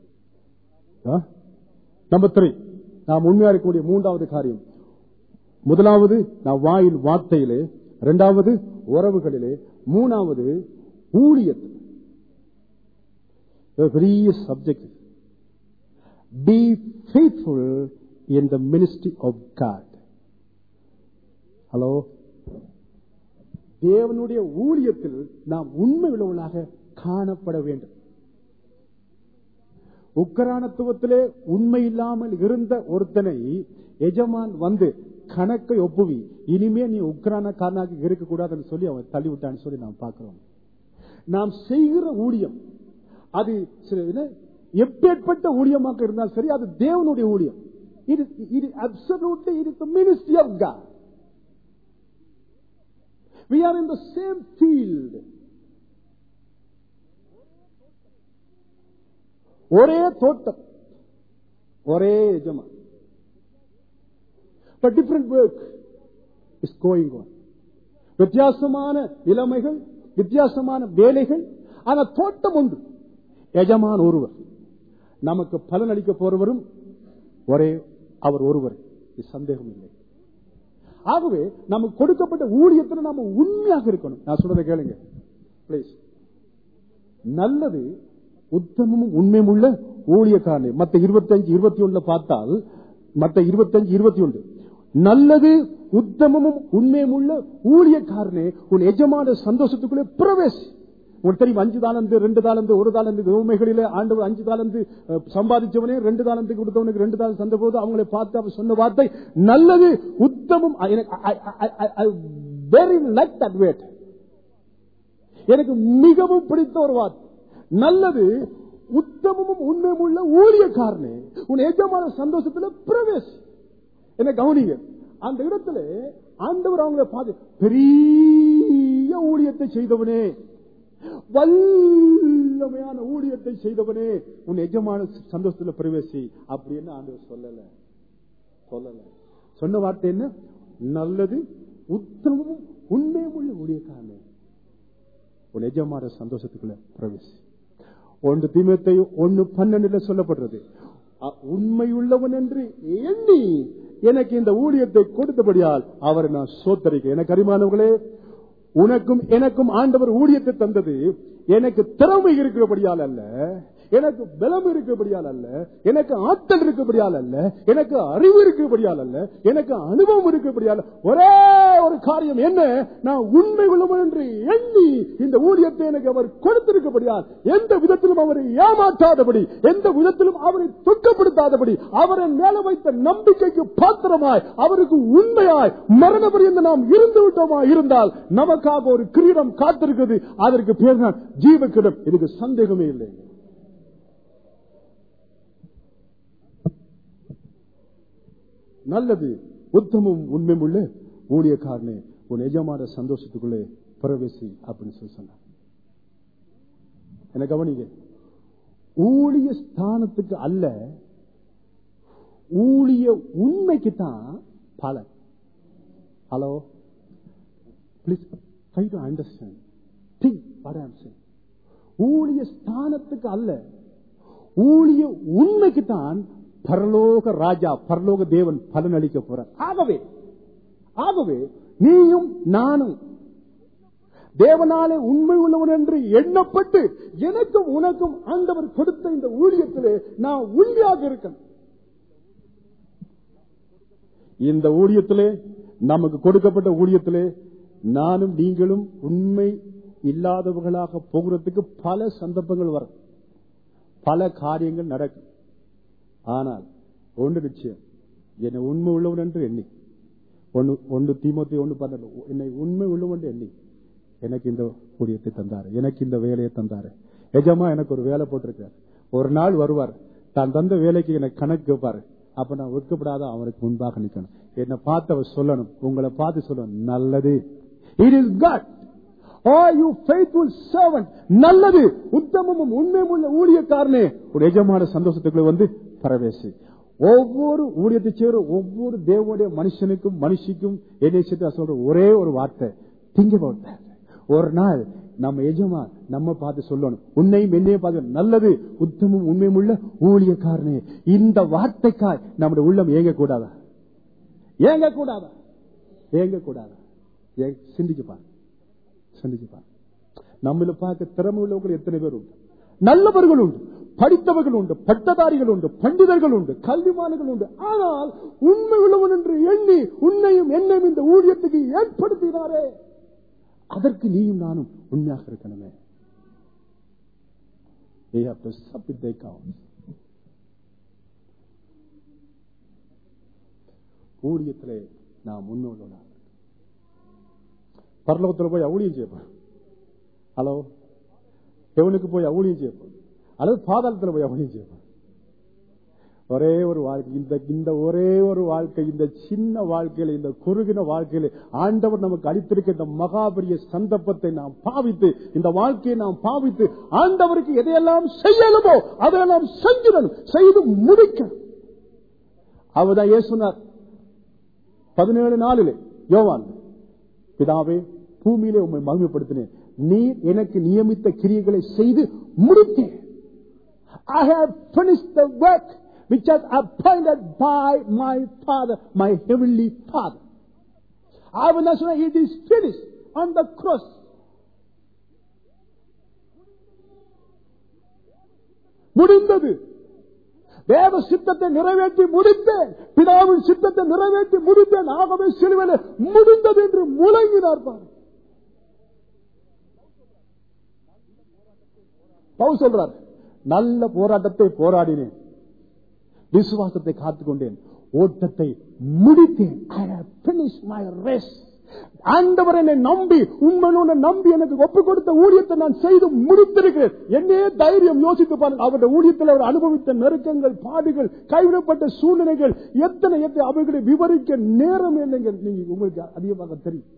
நம்பர் த்ரீ நாம் உண்மையா இருக்கக்கூடிய மூன்றாவது காரியம் முதலாவது நாம் வாயில் வார்த்தையிலே இரண்டாவது உறவுகளிலே மூணாவது ஊழியத்தில் ஒரு பெரிய subject be faithful in the ministry of God hello தேவனுடைய ஊழியத்தில் நாம் உண்மை உள்ளவர்களாக காணப்பட வேண்டும் உக்கரானத்துவத்திலே உண்மை இல்லாமல் இருந்த ஒருத்தனை எஜமான் வந்து கணக்கை ஒப்புவி இனிமே நீ உக்ரானக்காரனாக இருக்கக்கூடாதுன்னு சொல்லி அவன் தள்ளிவிட்டான்னு சொல்லி நாம் பார்க்கிறோம் நாம் செய்கிற ஊழியம் அது சில என்ன, எப்பேற்பட்ட ஊழியமாக இருந்தாலும் சரி அது தேவனுடைய ஊழியம் இது இது absolutely it is the ministry of God we are in the same field ஒரே தோட்டம் ஒரே எஜமான் but different work is going on வித்தியாசமான நிலைமைகள் வித்தியாசமான வேலைகள் ஆனா தோட்டம் உண்டு எஜமான் ஒருவர் நமக்கு பலன் அளிக்க போறவரும் ஒரே அவர் ஒருவர் இது சந்தேகம் இல்லை ஆகவே நமக்கு கொடுக்கப்பட்ட ஊழியத்தில் நாம உண்மையாக இருக்கணும் நான் சொல்றதை கேளுங்க பிளீஸ் நல்லது உத்தமமும் உண்மையும் உள்ள ஊழியக்காரனே மத்த இருபத்தஞ்சு இருபத்தி ஒண்ணுல பார்த்தால் மத்த இருபத்தஞ்சு இருபத்தி ஒன்று நல்லது உத்தமமும் உண்மையும் உள்ள ஊழியக்காரனே உன் எஜமான சந்தோஷத்துக்குள்ளே பிரவேசி உங்களுக்கு தெரியும் அஞ்சு தாளந்து ரெண்டு தாளந்து ஒரு தாளந்து உண்மைகளிலே ஆண்டவர் அஞ்சு தாளந்து அஹ், சம்பாதிச்சவனே ரெண்டு தாளந்து கொடுத்தவனுக்கு ரெண்டு தாளந்து தந்த போது அவங்களை பார்த்து அவர் சொன்ன வார்த்தை நல்லது உத்தமம் வெரி லைக் தட் வேட் எனக்கு மிகவும் பிடித்த ஒரு வார்த்தை நல்லது உத்தமமும் உண்மையும் உள்ள ஊழியக்காரனே உன் எஜமான சந்தோஷத்துல பிரவேசி என்ன கவனிங்க அந்த இடத்துல ஆண்டவர் அவங்களை பார்த்து பெரிய ஊழியத்தை செய்தவனே வல்லமையான ஊழியத்தை செய்தவனே உன் எஜமான சந்தோஷத்துல பிரவேசி அப்படின்னு ஆண்டவர் சொல்லல சொல்லல சொன்ன வார்த்தை என்ன நல்லது உத்தமமும் உண்மையும் உள்ள ஊழியக்காரனே உன் எஜமான சந்தோஷத்துக்குள்ள பிரவேசி ஒன்று தீமத்தை ஒன்னு பன்னெண்டுல சொல்லப்படுறது அ- உண்மையுள்ளவன் என்று எண்ணி எனக்கு இந்த ஊழியத்தை கொடுத்தபடியால் அவரை நான் சோத்தரிக்க எனக்கு அறிமானவர்களே உனக்கும் எனக்கும் ஆண்டவர் ஊழியத்தை தந்தது எனக்கு திறமை இருக்கிறபடியால் அல்ல எனக்கு பலம் இருக்கிறபடியால் அல்ல எனக்கு ஆற்றல் இருக்கிறபடியால் அல்ல எனக்கு அறிவு இருக்கிறபடியால் அல்ல எனக்கு அனுபவம் இருக்கிறபடியால் ஒரே ஒரு காரியம் என்ன நான் உண்மை உள்ளவன் என்று எண்ணி இந்த ஊழியத்தை எனக்கு அவர் கொடுத்திருக்கபடியால் எந்த விதத்திலும் அவரை ஏமாற்றாதபடி எந்த விதத்திலும் அவரை துக்கப்படுத்தாதபடி அவரின் மேல வைத்த நம்பிக்கைக்கு பாத்திரமாய் அவருக்கு உண்மையாய் மரண பரியந்த நாம் இருந்து விட்டோமா இருந்தால் நமக்காக ஒரு கிரீடம் காத்திருக்கிறது அதற்கு பேர் தான் ஜீவ கிரீடம் இதுக்கு சந்தேகமே இல்லை நல்லது உத்தமும் உண்மையும் உள்ள ஊழியக்காரனே உன் எஜமான சந்தோஷத்துக்குள்ளே பிரவேசி அப்படின்னு சொல்லி சொன்னார் என்ன கவனிங்க ஊழிய ஸ்தானத்துக்கு அல்ல ஊழிய உண்மைக்கு தான் பலன் hello please try to understand think what I'm saying ஊழிய ஸ்தானத்துக்கு அல்ல ஊழிய உண்மைக்கு தான் பரலோக ராஜா பரலோக தேவன் பலன் அளிக்க போறார் ஆகவே ஆகவே நீயும் நானும் தேவனாலே உண்மை உள்ளவன் என்று எண்ணப்பட்டு எனக்கும் உனக்கும் ஆண்டவர் கொடுத்த இந்த ஊழியத்திலே நான் உண்மையாக இருக்கேன் இந்த ஊழியத்திலே நமக்கு கொடுக்கப்பட்ட ஊழியத்திலே நானும் நீங்களும் உண்மை இல்லாதவர்களாக போகிறதுக்கு பல சந்தர்ப்பங்கள் வரும் பல காரியங்கள் நடக்கும் ஆனால் ஒன்று நிச்சயம் என்னை உண்மை உள்ளவன் என்று எண்ணி ஒன்று ஒன்று தீமோத்தி ஒன்று பண்ணல என்னை உண்மை உள்ளவன் என்று எண்ணி எனக்கு இந்த ஊழியத்தை தந்தாரு எனக்கு இந்த வேலையை தந்தாரு எஜமா எனக்கு ஒரு வேலை போட்டிருக்காரு ஒரு நாள் வருவார் தான் தந்த வேலைக்கு எனக்கு கணக்கு கேட்பாரு அப்ப நான் வெட்கப்படாத அவனுக்கு முன்பாக நிக்கணும் என்னை பார்த்து அவர் சொல்லணும் உங்களை பார்த்து சொல்லணும் நல்லது it is God Are you faithful servant? நல்லது உத்தமமும் உண்மையும் உள்ள ஊழியக்காரனே ஒரு எஜமான சந்தோஷத்துக்குள்ள வந்து பரவேசி ஒவ்வொரு ஊழியத்தை சேர ஒவ்வொரு தேவனுடைய மனுஷனுக்கும் மனுஷிக்கும் என்னை சேர்த்து சொல்ற ஒரே ஒரு வார்த்தை திங்க about ஒரு நாள் நம்ம எஜமா நம்ம பார்த்து சொல்லணும் உன்னையும் என்னையும் பார்த்து நல்லது உத்தமும் உண்மையும் உள்ள ஊழியக்காரனே இந்த வார்த்தைக்காய் நம்முடைய உள்ளம் ஏங்க கூடாதா ஏங்க கூடாதா ஏங்க கூடாதா ஏ- சிந்திச்சு பாரு சிந்திச்சு பாரு நம்மள பார்க்க திறமை உள்ளவங்க எத்தனை பேர் உண்டு நல்லவர்கள் உண்டு படித்தவர்கள் உண்டு பட்டதாரிகள் உண்டு பண்டிதர்கள் உண்டு கல்விமான்கள் உண்டு ஆனால் உண்மை உள்ளவன் என்று எண்ணி உன்னையும் என்னையும் இந்த ஊழியத்துக்கு ஏற்படுத்தினாரே அதற்கு நீயும் நானும் உண்மையாக இருக்கணுமே They have to submit their accounts. ஊழியத்திலே நாம் முன்னோர்களாக பரலோகத்தில் போய் ஊழியம் செய்யப்போம் ஹலோ எவனுக்கு போய் ஊழியம் செய்யப்போம் அல்லது பாதாளத்தில் போய் ஊழியம் செய்யப்போம் ஒரே ஒரு வாழ்க்கை இந்த இந்த ஒரே ஒரு வாழ்க்கை இந்த சின்ன வாழ்க்கையில இந்த குறுகின வாழ்க்கையில ஆண்டவர் நமக்கு அளித்திருக்க இந்த மகாபரிய சந்தர்ப்பத்தை நாம் பாவித்து இந்த வாழ்க்கையை நாம் பாவித்து ஆண்டவருக்கு எதையெல்லாம் செய்யணுமோ அதையெல்லாம் செஞ்சிடணும் செய்து முடிக்கணும் அவர்தான் ஏன் சொன்னார் பதினேழு நாளிலே யோவான் பிதாவே பூமியிலே உண்மை மகிமைப்படுத்தினேன் நீர் எனக்கு நியமித்த கிரியைகளை செய்து முடித்தேன் I have finished the work which was appointed by my Father, my heavenly Father. I will not say it is finished on the cross. முடிந்தது தேவ சித்தத்தை நிறைவேற்றி முடித்தேன் பிதாவின் சித்தத்தை நிறைவேற்றி முடித்தேன் ஆகவே சிலுவையில் முடிந்தது என்று முழங்கினார் பாரு பவுல் சொல்றார் நல்ல போராட்டத்தை போராடினேன் விசுவாசத்தை காத்துக்கொண்டேன் ஓட்டத்தை முடித்தேன் I have finished my race. ஆண்டவர் என்னை நம்பி உண்மையோட நம்பி எனக்கு ஒப்பு கொடுத்த ஊழியத்தை நான் செய்து முடித்திருக்கிறேன் என்னே தைரியம் யோசித்து பாருங்கள் அவருடைய ஊழியத்தில் அவர் அனுபவித்த நெருக்கங்கள் பாடுகள் கைவிடப்பட்ட சூழ்நிலைகள் எத்தனை எத்தனை அவைகளை விவரிக்க நேரம் என்னங்க நீங்க உங்களுக்கு அதிகமாக தெரியும்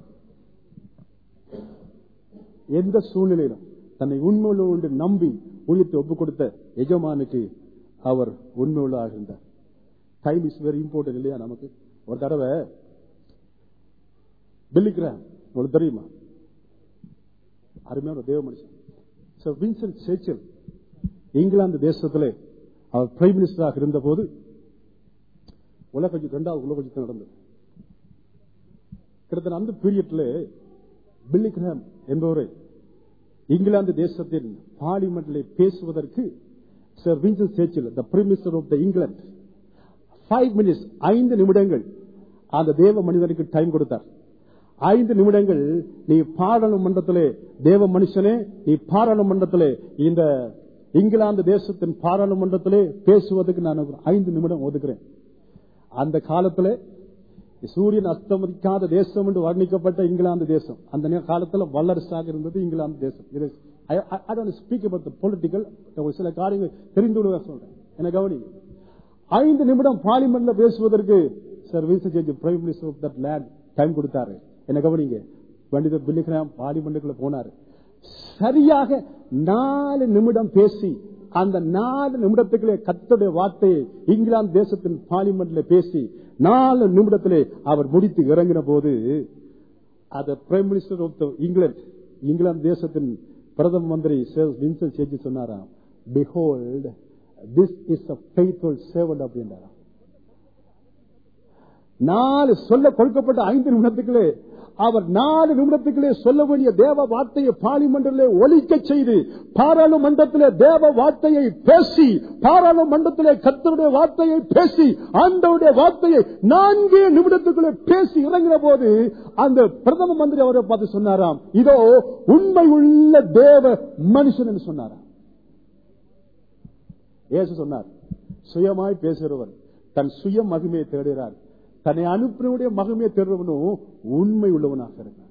எந்த சூழ்நிலையிலும் தன்னை உண்மையுள்ள ஒன்று நம்பி ஊழியத்தை ஒப்புக் கொடுத்த எஜமானுக்கு அவர் உண்மையுள்ளாக இருந்தார் டைம் இஸ் வெரி இம்பார்ட்டன்ட் இல்லையா நமக்கு ஒரு தடவை பில்லிகிராம் உங்களுக்கு தெரியுமா அருமையான ஒரு தேவ மனுஷன் Sir வின்சென்ட் சேச்சல் இங்கிலாந்து தேசத்திலே அவர் பிரைம் மினிஸ்டராக இருந்த போது உலக இரண்டாவது உலக யுத்தம் நடந்தது கிட்டத்தட்ட அந்த பீரியட்ல பில்லிகிராம் என்பவரை இங்கிலாந்து தேசத்தின் பார்லிமெண்டில் பேசுவதற்கு sir Winston Churchill the prime minister of the England five minutes ஐந்து நிமிடங்கள் அந்த தேவ மனிதனுக்கு டைம் கொடுத்தார் ஐந்து நிமிடங்கள் நீ பாராளுமன்றத்திலே தேவ மனுஷனே நீ பாராளுமன்றத்திலே இந்த இங்கிலாந்து தேசத்தின் பாராளுமன்றத்திலே பேசுவதற்கு நான் ஒரு ஐந்து நிமிடம் ஒதுக்குறேன் அந்த காலத்துல சூரியன் அஸ்தமதிக்காத தேசம் என்று வர்ணிக்கப்பட்ட இங்கிலாந்து தேசம் அந்த நே- காலத்துல வல்லரசாக இருந்தது இங்கிலாந்து தேசம் இது ஸ்பீக் அபவுட் பொலிட்டிக்கல் ஒரு சில காரியங்கள் தெரிந்து கொள்ள சொல்றேன் என்ன கவனிங்க ஐந்து நிமிடம் பார்லிமெண்ட்ல பேசுவதற்கு sir Winston Churchill prime minister of that land time கொடுத்தாரு என்ன கவனிங்க பண்டித பில்லிகிராம் பார்லிமெண்ட்டுக்குள்ள போனாரு சரியாக நாலு நிமிடம் பேசி அந்த நாலு நிமிடத்துக்குள்ளே கத்தோடைய வார்த்தையை இங்கிலாந்து தேசத்தின் பார்லிமெண்ட்ல பேசி நாலு நிமிடத்திலே அவர் முடித்து இறங்கின போது அது prime minister of the England England தேசத்தின் பிரதம மந்திரி சர் வின்சன் சேஜி சொன்னாராம் behold this is a faithful servant அப்படின்றாராம் நாலு சொல்ல கொடுக்கப்பட்ட ஐந்து நிமிடத்துக்குள்ளே அவர் நாலு நிமிடத்துக்குள்ளே சொல்ல வேண்டிய தேவ வார்த்தையை பார்லிமெண்டிலே ஒலிக்க செய்து பாராளுமன்றத்திலே தேவ வார்த்தையை பேசி பாராளுமன்றத்திலே கத்தருடைய வார்த்தையை பேசி ஆண்டவருடைய வார்த்தையை நான்கு நிமிடத்துக்குள்ளே பேசி இறங்கின போது அந்த பிரதம மந்திரி அவரை பார்த்து சொன்னாராம் இதோ உண்மை உள்ள தேவ மனுஷன் என்று சொன்னாராம் இயேசு சொன்னார் சுயமாய் பேசுகிறவர் தன் சுய மகிமையை தேடுகிறார் தன்னை அனுப்பினுடைய மகிமையை தேடுறவனும் உண்மை உள்ளவனாக இருக்கிறார்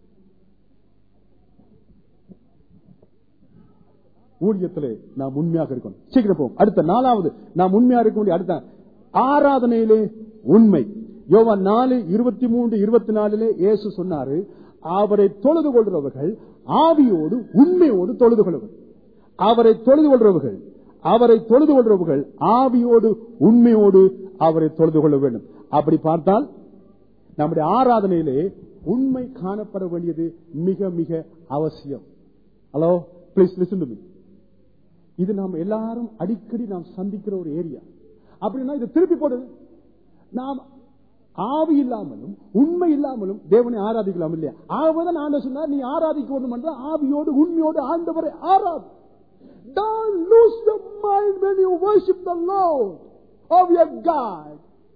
ஊழியத்திலே நாம் உண்மையாக இருக்கணும் சீக்கிரம் போவோம் அடுத்த நாலாவது நாம் உண்மையா இருக்க வேண்டிய அடுத்த ஆராதனையிலே உண்மை யோவான் நாலு இருபத்தி மூன்று இருபத்தி நாலுல இயேசு சொன்னாரு அவரை தொழுது கொள்றவர்கள் ஆவியோடு உண்மையோடு தொழுது கொள்வர் அவரை தொழுது கொள்றவர்கள் அவரை தொழுது கொள்றவர்கள் ஆவியோடு உண்மையோடு அவரை தொழுது கொள்ள வேண்டும் அப்படி பார்த்தால் நம்முடைய ஆராதனையிலே உண்மை காணப்பட வேண்டியது மிக மிக அவசியம் hello please listen to me இது நாம் எல்லாரும் அடிக்கடி நாம் சந்திக்கிற ஒரு ஏரியா அப்படின்னா இதை திருப்பி போடு நாம் ஆவி இல்லாமலும் உண்மை இல்லாமலும் தேவனை ஆராதிக்கலாம் இல்லையா ஆகவேதான் ஆண்டு சொன்னார் நீ ஆராதிக்க வேண்டும் என்றால் ஆவியோடு உண்மையோடு ஆண்டவரை ஆராது Don't lose your mind when you worship the Lord of your God.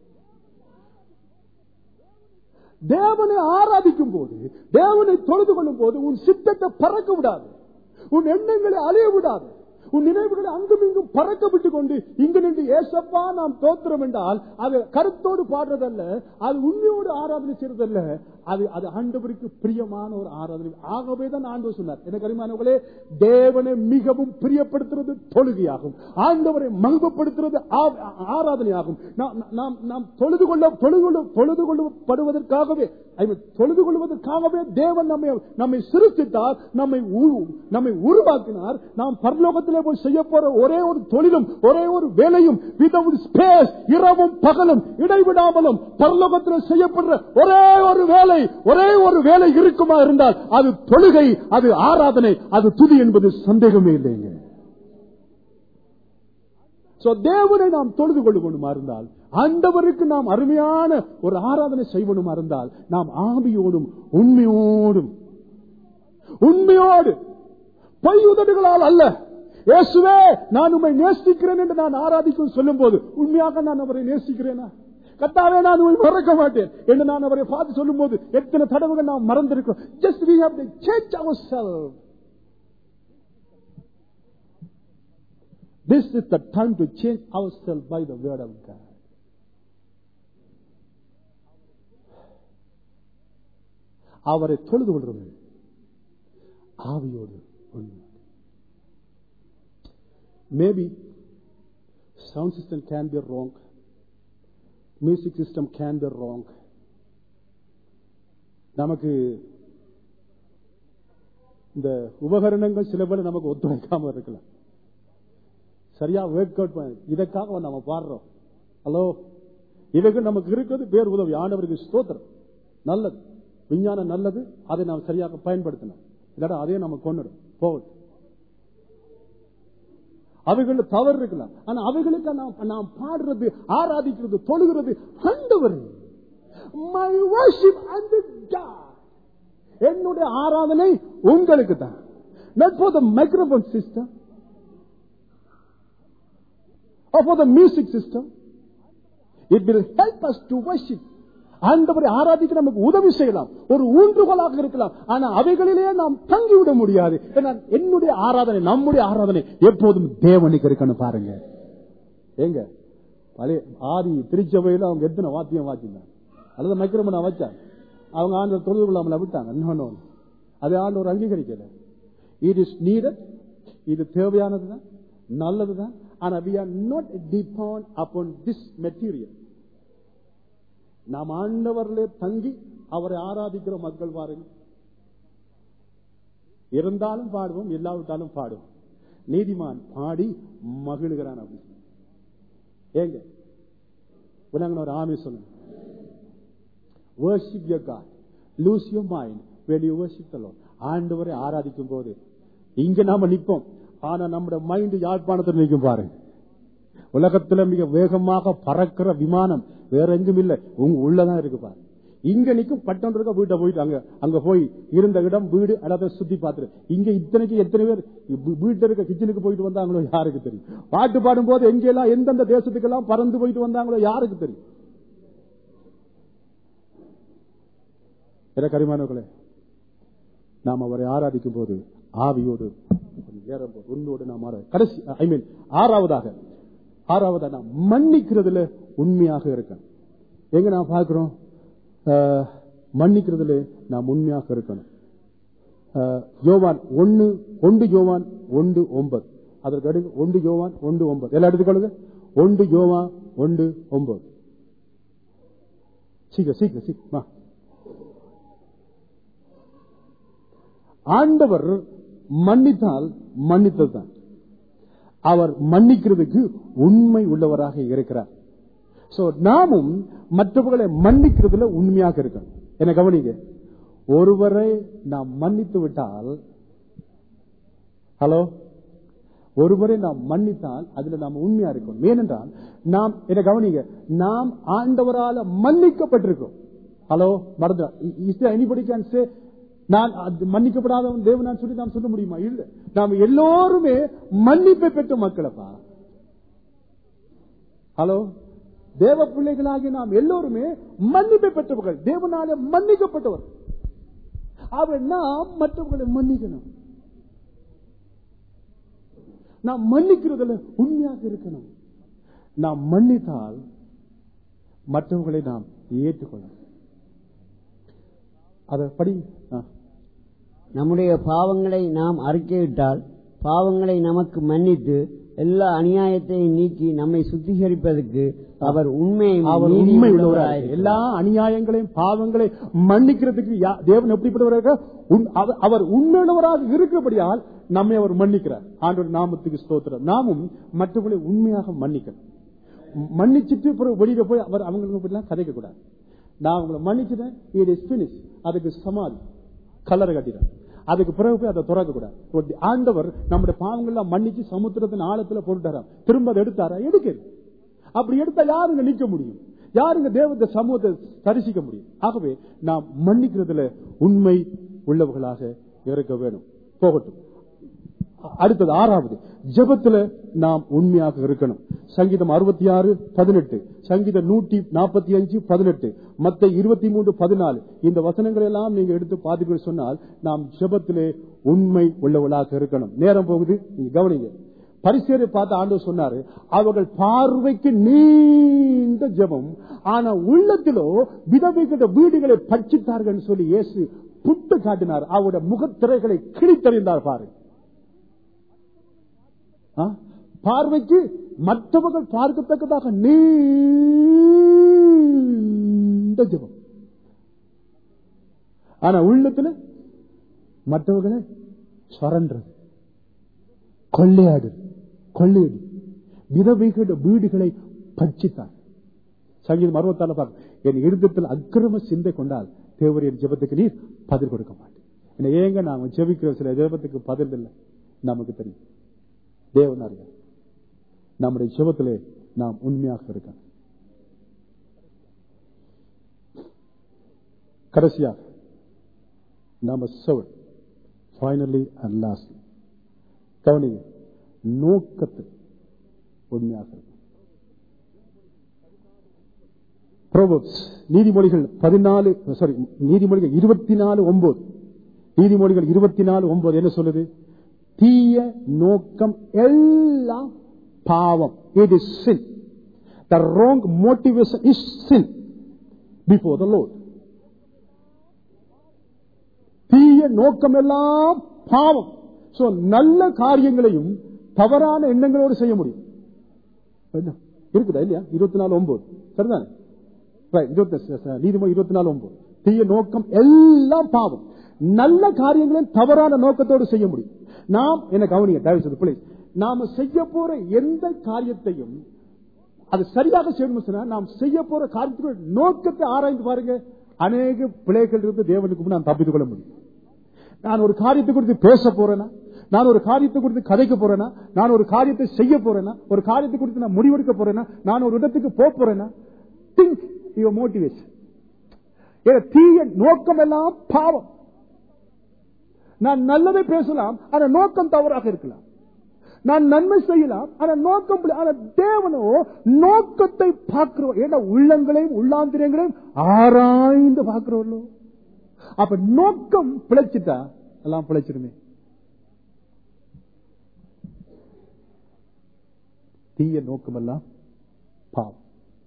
தேவனை ஆராதிக்கும் போது தேவனை தொழுது கொள்ளும் போது உன் சித்தத்தை பறக்க விடாது உன் எண்ணங்களை அழிய விடாது உன் நினைவுகளை அங்கும் இங்கும் பறக்க விட்டுக் கொண்டு இங்கு நின்று ஏசப்பா நாம் தோத்திரம் என்றால் அது கருத்தோடு பாடுறதல்ல அது உண்மையோடு ஆராதனை செய்யறதல்ல அது அது ஆண்டவருக்கு பிரியமான ஒரு ஆராதனை ஆகவே தான் ஆண்டவர் சொன்னார் எனக்கு அறிமானவர்களே தேவனை மிகவும் பிரியப்படுத்துறது தொழுகையாகும் ஆண்டவரை மகிழ்வப்படுத்துறது ஆ- ஆராதனையாகும் நாம் நாம் நாம் தொழுது கொள்ள தொழுது கொள்ள தொழுது கொள்ளப்படுவதற்காகவே I mean, தொழுது கொள்வதற்காகவே தேவன் நம்மை நம்மை சிருஷ்டித்தார் நம்மை உரு- நம்மை உருவாக்கினார் நாம் பரலோகத்திலே போய் செய்ய போற ஒரே ஒரு தொழிலும் ஒரே ஒரு வேலையும் விதவுட் ஸ்பேஸ் இரவும் பகலும் இடைவிடாமலும் பரலோகத்தில் செய்யப்படுற ஒரே ஒரு வேலை ஒரே ஒரு வேலை இருக்குமா இருந்தால் அது தொழுகை அது ஆராதனை அது துதி என்பது சந்தேகமே இல்லைங்க So, தேவனை நாம் தொழுது கொள்ளுமா இருந்தால் ஆண்டவருக்கு நாம் அருமையான ஒரு ஆராதனை செய்வனுமா இருந்தால் நாம் ஆவியோடும் உண்மையோடும் உண்மையோடு பொய் உதடுகளால் அல்ல இயேசுவே நான் உண்மை நேசிக்கிறேன் என்று நான் ஆராதிக்கும் சொல்லும் போது உண்மையாக நான் அவரை நேசிக்கிறேனா கத்தாவே நான் உண்மை மறக்க மாட்டேன் என்று நான் அவரை பார்த்து சொல்லும் போது எத்தனை தடவைகள் நாம் மறந்திருக்கிறோம் just we have to change ourselves This is the time to change ourselves by the word of God. அவரை தொழுது கொள்றது ஆவியோடு உண்மை maybe sound system can be wrong music system can be wrong நமக்கு இந்த உபகரணங்கள் சில பேர் நமக்கு ஒத்துழைக்காம இருக்கலாம் சரியா ஒர்க் அவுட் பண்ணி இதற்காக நம்ம பாடுறோம் ஹலோ இதுக்கு நமக்கு இருக்கிறது பேர் உதவி ஆண்டவருக்கு ஸ்தோத்திரம் நல்லது விஞ்ஞானம் நல்லது அதை நாம் சரியாக பயன்படுத்தணும் இல்லாட்டா அதையே நம்ம கொண்டுடும் போகட்டும் அவைகள் தவறு இருக்கலாம் ஆனா அவைகளுக்கு நாம் நாம் பாடுறது ஆராதிக்கிறது தொழுகிறது ஆண்டவர் மை worship unto God என்னுடைய ஆராதனை உங்களுக்கு தான் not for the microphone system or for the music system. It will help us to worship. ஆண்டவரை ஆராதிக்க நமக்கு உதவி செய்யலாம் ஒரு ஊன்றுகோலாக இருக்கலாம் ஆனா அவைகளிலே நாம் தங்கிவிட முடியாது ஏன்னா என்னுடைய ஆராதனை நம்முடைய ஆராதனை எப்போதும் தேவனுக்கு இருக்கணும் பாருங்க எங்க பழைய ஆதி திருச்சபையில அவங்க எத்தனை வாத்தியம் வாச்சிருந்தாங்க அல்லது மைக்ரோமோனா வச்சாங்க அவங்க ஆண்டு தொழுது கொள்ளாமல விட்டாங்க இன்னொன்னு அதை ஆண்டு ஒரு அங்கீகரிக்கல இட் இஸ் நீடட் இது தேவையானதுதான் நல்லதுதான் ஆனா we are not depend upon this material நாம் ஆண்டவரிலே தங்கி அவரை ஆராதிக்கிற மக்கள் பாருங்க இருந்தாலும் பாடுவோம் இல்லாவிட்டாலும் பாடுவோம் நீதிமான் பாடி மகிழுகிறான் அப்படி ஏங்க உலகம் ஒரு ஆமி சொல்லுங்க worship your God lose your mind when you worship the Lord ஆண்டவரை ஆராதிக்கும் போது இங்க நாம நிப்போம் ஆனா நம்முடைய மைண்ட் யாழ்ப்பாணத்தில் நிற்கும் பாருங்க உலகத்துல மிக வேகமாக பறக்கிற விமானம் வேற எங்கும் இல்ல உங்க உள்ளதான் இருக்கு பாரு இங்க நிக்கும் பட்டம் இருக்க வீட்டை போயிட்டு அங்க அங்க போய் இருந்த இடம் வீடு அடாத சுத்தி பார்த்துரு இங்க இத்தனைக்கு எத்தனை பேர் வீ- வீட்டுல இருக்க கிச்சனுக்கு போயிட்டு வந்தாங்களோ யாருக்கு தெரியும் பாட்டு பாடும் போது எங்கெல்லாம் எந்தெந்த தேசத்துக்கெல்லாம் பறந்து போயிட்டு வந்தாங்களோ யாருக்கு தெரியும் கரிமானவர்களே நாம் அவரை ஆராதிக்கும் போது ஆவியோடு ஏறும்போது உன்னோடு நாம் ஆரா கடைசி ஐ மீன் ஆறாவதாக ஆறாவதா நாம் மன்னிக்கிறதுல உண்மையாக இருக்கணும் எங்க நான் பார்க்கிறோம் அஹ், மன்னிக்கிறதுல நாம் உண்மையாக இருக்கணும் அஹ், யோவான் ஒன்னு ஒன்று யோவான் ஒன்று ஒன்பது அதற்கு அடுத்து ஒன்று யோவான் ஒன்று ஒன்பது எல்லாம் எடுத்துக்கொள்ளுங்க ஒன்று யோவான் ஒன்று ஒன்பது சீக்கிரம் சீக்கிரம் சீக்கிரம் வா. ஆண்டவர் மன்னித்தால் மன்னித்ததுதான் அவர் மன்னிக்கிறதுக்கு உண்மை உள்ளவராக இருக்கிறார் சோ நாமும் மற்றவர்களை மன்னிக்கிறதுல உண்மையாக இருக்கணும் என்ன கவனிங்க ஒருவரை நாம் மன்னித்து விட்டால் ஹலோ ஒருவரை நாம் மன்னித்தால் அதுல நாம் உண்மையா இருக்கணும் ஏனென்றால் நாம் என்ன கவனிங்க நாம் ஆண்டவரால மன்னிக்கப்பட்டிருக்கோம் ஹலோ மறந்து இஸ் எனிபடி கேன் சே நான் அது மன்னிக்கப்படாதவன் தேவனான் சொல்லி நாம் சொல்ல முடியுமா இல்ல நாம் எல்லோருமே மன்னிப்பை பெற்ற மக்களப்பா ஹலோ தேவ பிள்ளைகளாகிய நாம் எல்லோருமே மன்னிப்பை பெற்றவர்கள் தேவனாலே மன்னிக்கப்பட்டவர் அவர் நாம் மற்றவர்களை மன்னிக்கணும் நாம் மன்னிக்கிறதுல உண்மையாக இருக்கணும் நாம் மன்னித்தால் மற்றவர்களை நாம் ஏற்றுக்கொள்ளணும் அதை படி ஆ. நம்முடைய பாவங்களை நாம் அறிக்கையிட்டால் பாவங்களை நமக்கு மன்னித்து எல்லா அநியாயத்தையும் நீக்கி நம்மை சுத்திகரிப்பதற்கு அவர் உண்மையும் அவர் நீதியும் உண்மை உள்ளவராக உள்ளவராயிருக்கிறார். எல்லா அநியாயங்களையும் பாவங்களை மன்னிக்கிறதுக்கு யா- தேவன் எப்படிப்பட்டவராக உன்- அவர்- அவர் உண்மையுள்ளவராக இருக்கிறபடியால் நம்மை அவர் மன்னிக்கிறார் ஆண்டவர் நாமத்துக்கு ஸ்தோத்திரம் நாமும் மற்றவர்களை உண்மையாக மன்னிக்கணும் மன்னிச்சிட்டு பிறகு வெளியில போய் அவர் அவங்களுக்கு எல்லாம் கதைக்க கூடாது நான் உங்களை மன்னிச்சிட்டேன் it is finished அதுக்கு சமாதி கலரை கட்டிடும் அதுக்கு பிறகு போய் அதை திறக்க கூடாது ஒரு ஆண்டவர் நம்முடைய பாவங்கள்லாம் மன்னிச்சு சமுத்திரத்தின் ஆழத்துல போட்டுட்டாராம் திரும்ப அதை எடுத்தாரா எடுக்கிறது அப்படி எடுத்தா யாருங்க நிக்க முடியும் யாருங்க தேவத்தை சமூகத்தை தரிசிக்க முடியும் ஆகவே நாம் மன்னிக்கிறதுல உண்மை உள்ளவர்களாக இருக்க வேணும் போகட்டும் அடுத்தது ஆறாவது ஜெபத்துல நாம் உண்மையாக இருக்கணும் சங்கீதம் அறுபத்தி ஆறு பதினெட்டு சங்கீதம் நூற்றி நாற்பத்தி அஞ்சு பதினெட்டு மத்த இருபத்தி மூன்று பதினாலு இந்த வசனங்களை எல்லாம் நீங்க எடுத்து பார்த்துக்க சொன்னால் நாம் ஜெபத்திலே உண்மை உள்ளவர்களாக இருக்கணும் நேரம் போகுது நீங்க கவனிங்க பரிசேரை பார்த்து ஆண்டவர் சொன்னாரு அவர்கள் பார்வைக்கு நீண்ட ஜெபம் ஆனா உள்ளத்திலோ விதவைகிட்ட வீடுகளை பட்சித்தார்கள் சொல்லி இயேசு புட்டு காட்டினார் அவருடைய முகத்திரைகளை கிழித்தறிந்தார் பாரு ஆ? பார்வைக்கு மற்றவர்கள் பார்க்கத்தக்கதாக நீண்ட ஜெபம் ஆனா உள்ளத்துல மற்றவர்களை சுரன்றது கொள்ளையாடு கொள்ளையடி விதவைகள வீடுகளை பட்சித்தார் சங்கீதம் அறுபத்தாறு பாருங்க என் இருதயத்தில் அக்கிரம சிந்தை கொண்டால் தேவர் என் ஜெபத்துக்கு நீர் பதில் கொடுக்க மாட்டேன் என்ன ஏங்க நாம ஜெபிக்கிற சில ஜெபத்துக்கு பதில் இல்லை நமக்கு தெரியும் தேவன் அறிவார் நம்முடைய ஜெபத்திலே நாம் உண்மையாக இருக்கணும் கடைசியாக நம்ம செவன் ஃபைனலி அண்ட் லாஸ்ட்லி கவனிங்க நோக்கத்தில் உண்மையாக இருக்கும் Proverbs, நீதிமொழிகள் பதினாலு சாரி நீதிமொழிகள் இருபத்தி நாலு ஒன்பது நீதிமொழிகள் இருபத்தி நாலு ஒன்பது என்ன சொல்லுது தீய நோக்கம் எல்லாம் பாவம் it is sin the wrong motivation is sin before the Lord தீய நோக்கம் எல்லாம் பாவம் சோ நல்ல காரியங்களையும் தவறான எண்ணங்களோடு செய்ய முடியும் என்ன? இருக்குதா இல்லையா இருபத்தி நாலு ஒன்பது சரிதானே Right, இருபத்தி- நீதிமொழி இருபத்தி நாலு ஒன்பது தீய நோக்கம் எல்லாம் பாவம் நல்ல காரியங்களையும் தவறான நோக்கத்தோடு செய்ய முடியும் நாம் என்ன கவனிங்க தயவு செய்து please. நாம செய்ய போற எந்த காரியத்தையும் அது சரியாக செய்யணும் சொன்னா நாம் செய்ய போற காரியத்துக்கு நோக்கத்தை ஆராய்ந்து பாருங்க அநேக பிள்ளைகள் இருந்து தேவனுக்கு முன் நான் தப்பித்துக் கொள்ள முடியும் நான் ஒரு காரியத்தை குறித்து பேச போறேனா நான் ஒரு காரியத்தை குறித்து கதைக்க போறேனா நான் ஒரு காரியத்தை செய்ய போறேனா ஒரு காரியத்தை குறித்து நான் முடிவெடுக்க போறேனா நான் ஒரு இடத்துக்கு போக போறேனா திங்க் யுவர் மோட்டிவேஷன் தீய நோக்கம் எல்லாம் பாவம் நான் நல்லதை பேசலாம் ஆனா நோக்கம் தவறாக இருக்கலாம் நான் நன்மை செய்யலாம் ஆனா நோக்கம் பிழை. ஆனா தேவனோ நோக்கத்தை பார்க்கிறோம் ஏன்னா உள்ளங்களையும் உள்ளாந்திரங்களையும் ஆராய்ந்து பார்க்கிறவர்களோ அப்ப நோக்கம் பிழைச்சிட்டா எல்லாம் பிழைச்சிருமே தீய நோக்கம் எல்லாம் பாவம்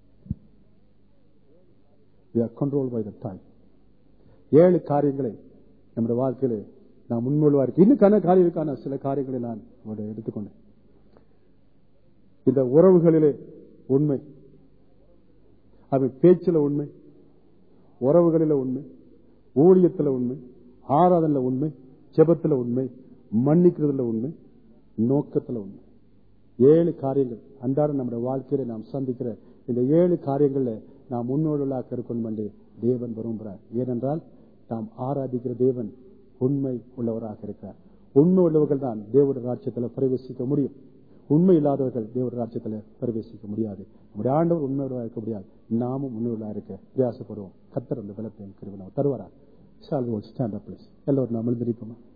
கண்ட்ரோல் பை த டைம் ஏழு காரியங்களை நம்முடைய வாழ்க்கையில நான் முன்மொழிவா இருக்கு இன்னும் கன காரியங்களுக்கான சில காரியங்களை நான் உங்களுடைய எடுத்துக்கொண்டேன் இந்த உறவுகளிலே உண்மை அது பேச்சில உண்மை உறவுகளில உண்மை ஊழியத்துல உண்மை ஆராதனைல உண்மை ஜெபத்துல உண்மை மன்னிக்கிறதுல உண்மை நோக்கத்துல உண்மை ஏழு காரியங்கள் அன்றாட நம்முடைய வாழ்க்கையில நாம் சந்திக்கிற இந்த ஏழு காரியங்கள்ல நாம் முன்னோர்களாக இருக்கணும் என்று தேவன் விரும்புகிறார் ஏனென்றால் நாம் ஆராதிக்கிற தேவன் உண்மை உள்ளவராக இருக்கிறார் உண்மை உள்ளவர்கள் தான் தேவடைய ராஜ்யத்தில் பிரவேசிக்க முடியும் உண்மை இல்லாதவர்கள் தேவடைய ராஜ்யத்தில் பிரவேசிக்க முடியாது நம்முடைய ஆண்டவர் உண்மையுள்ளவராக இருக்க முடியாது நாமும் உண்மையுள்ளா இருக்க பிரயாசப்படுவோம் கத்தர் அந்த பலத்தை கிருபை தருவாரா ஸ்டாண்ட் அப் எல்லோரும் நாம் எழுந்திருப்போமா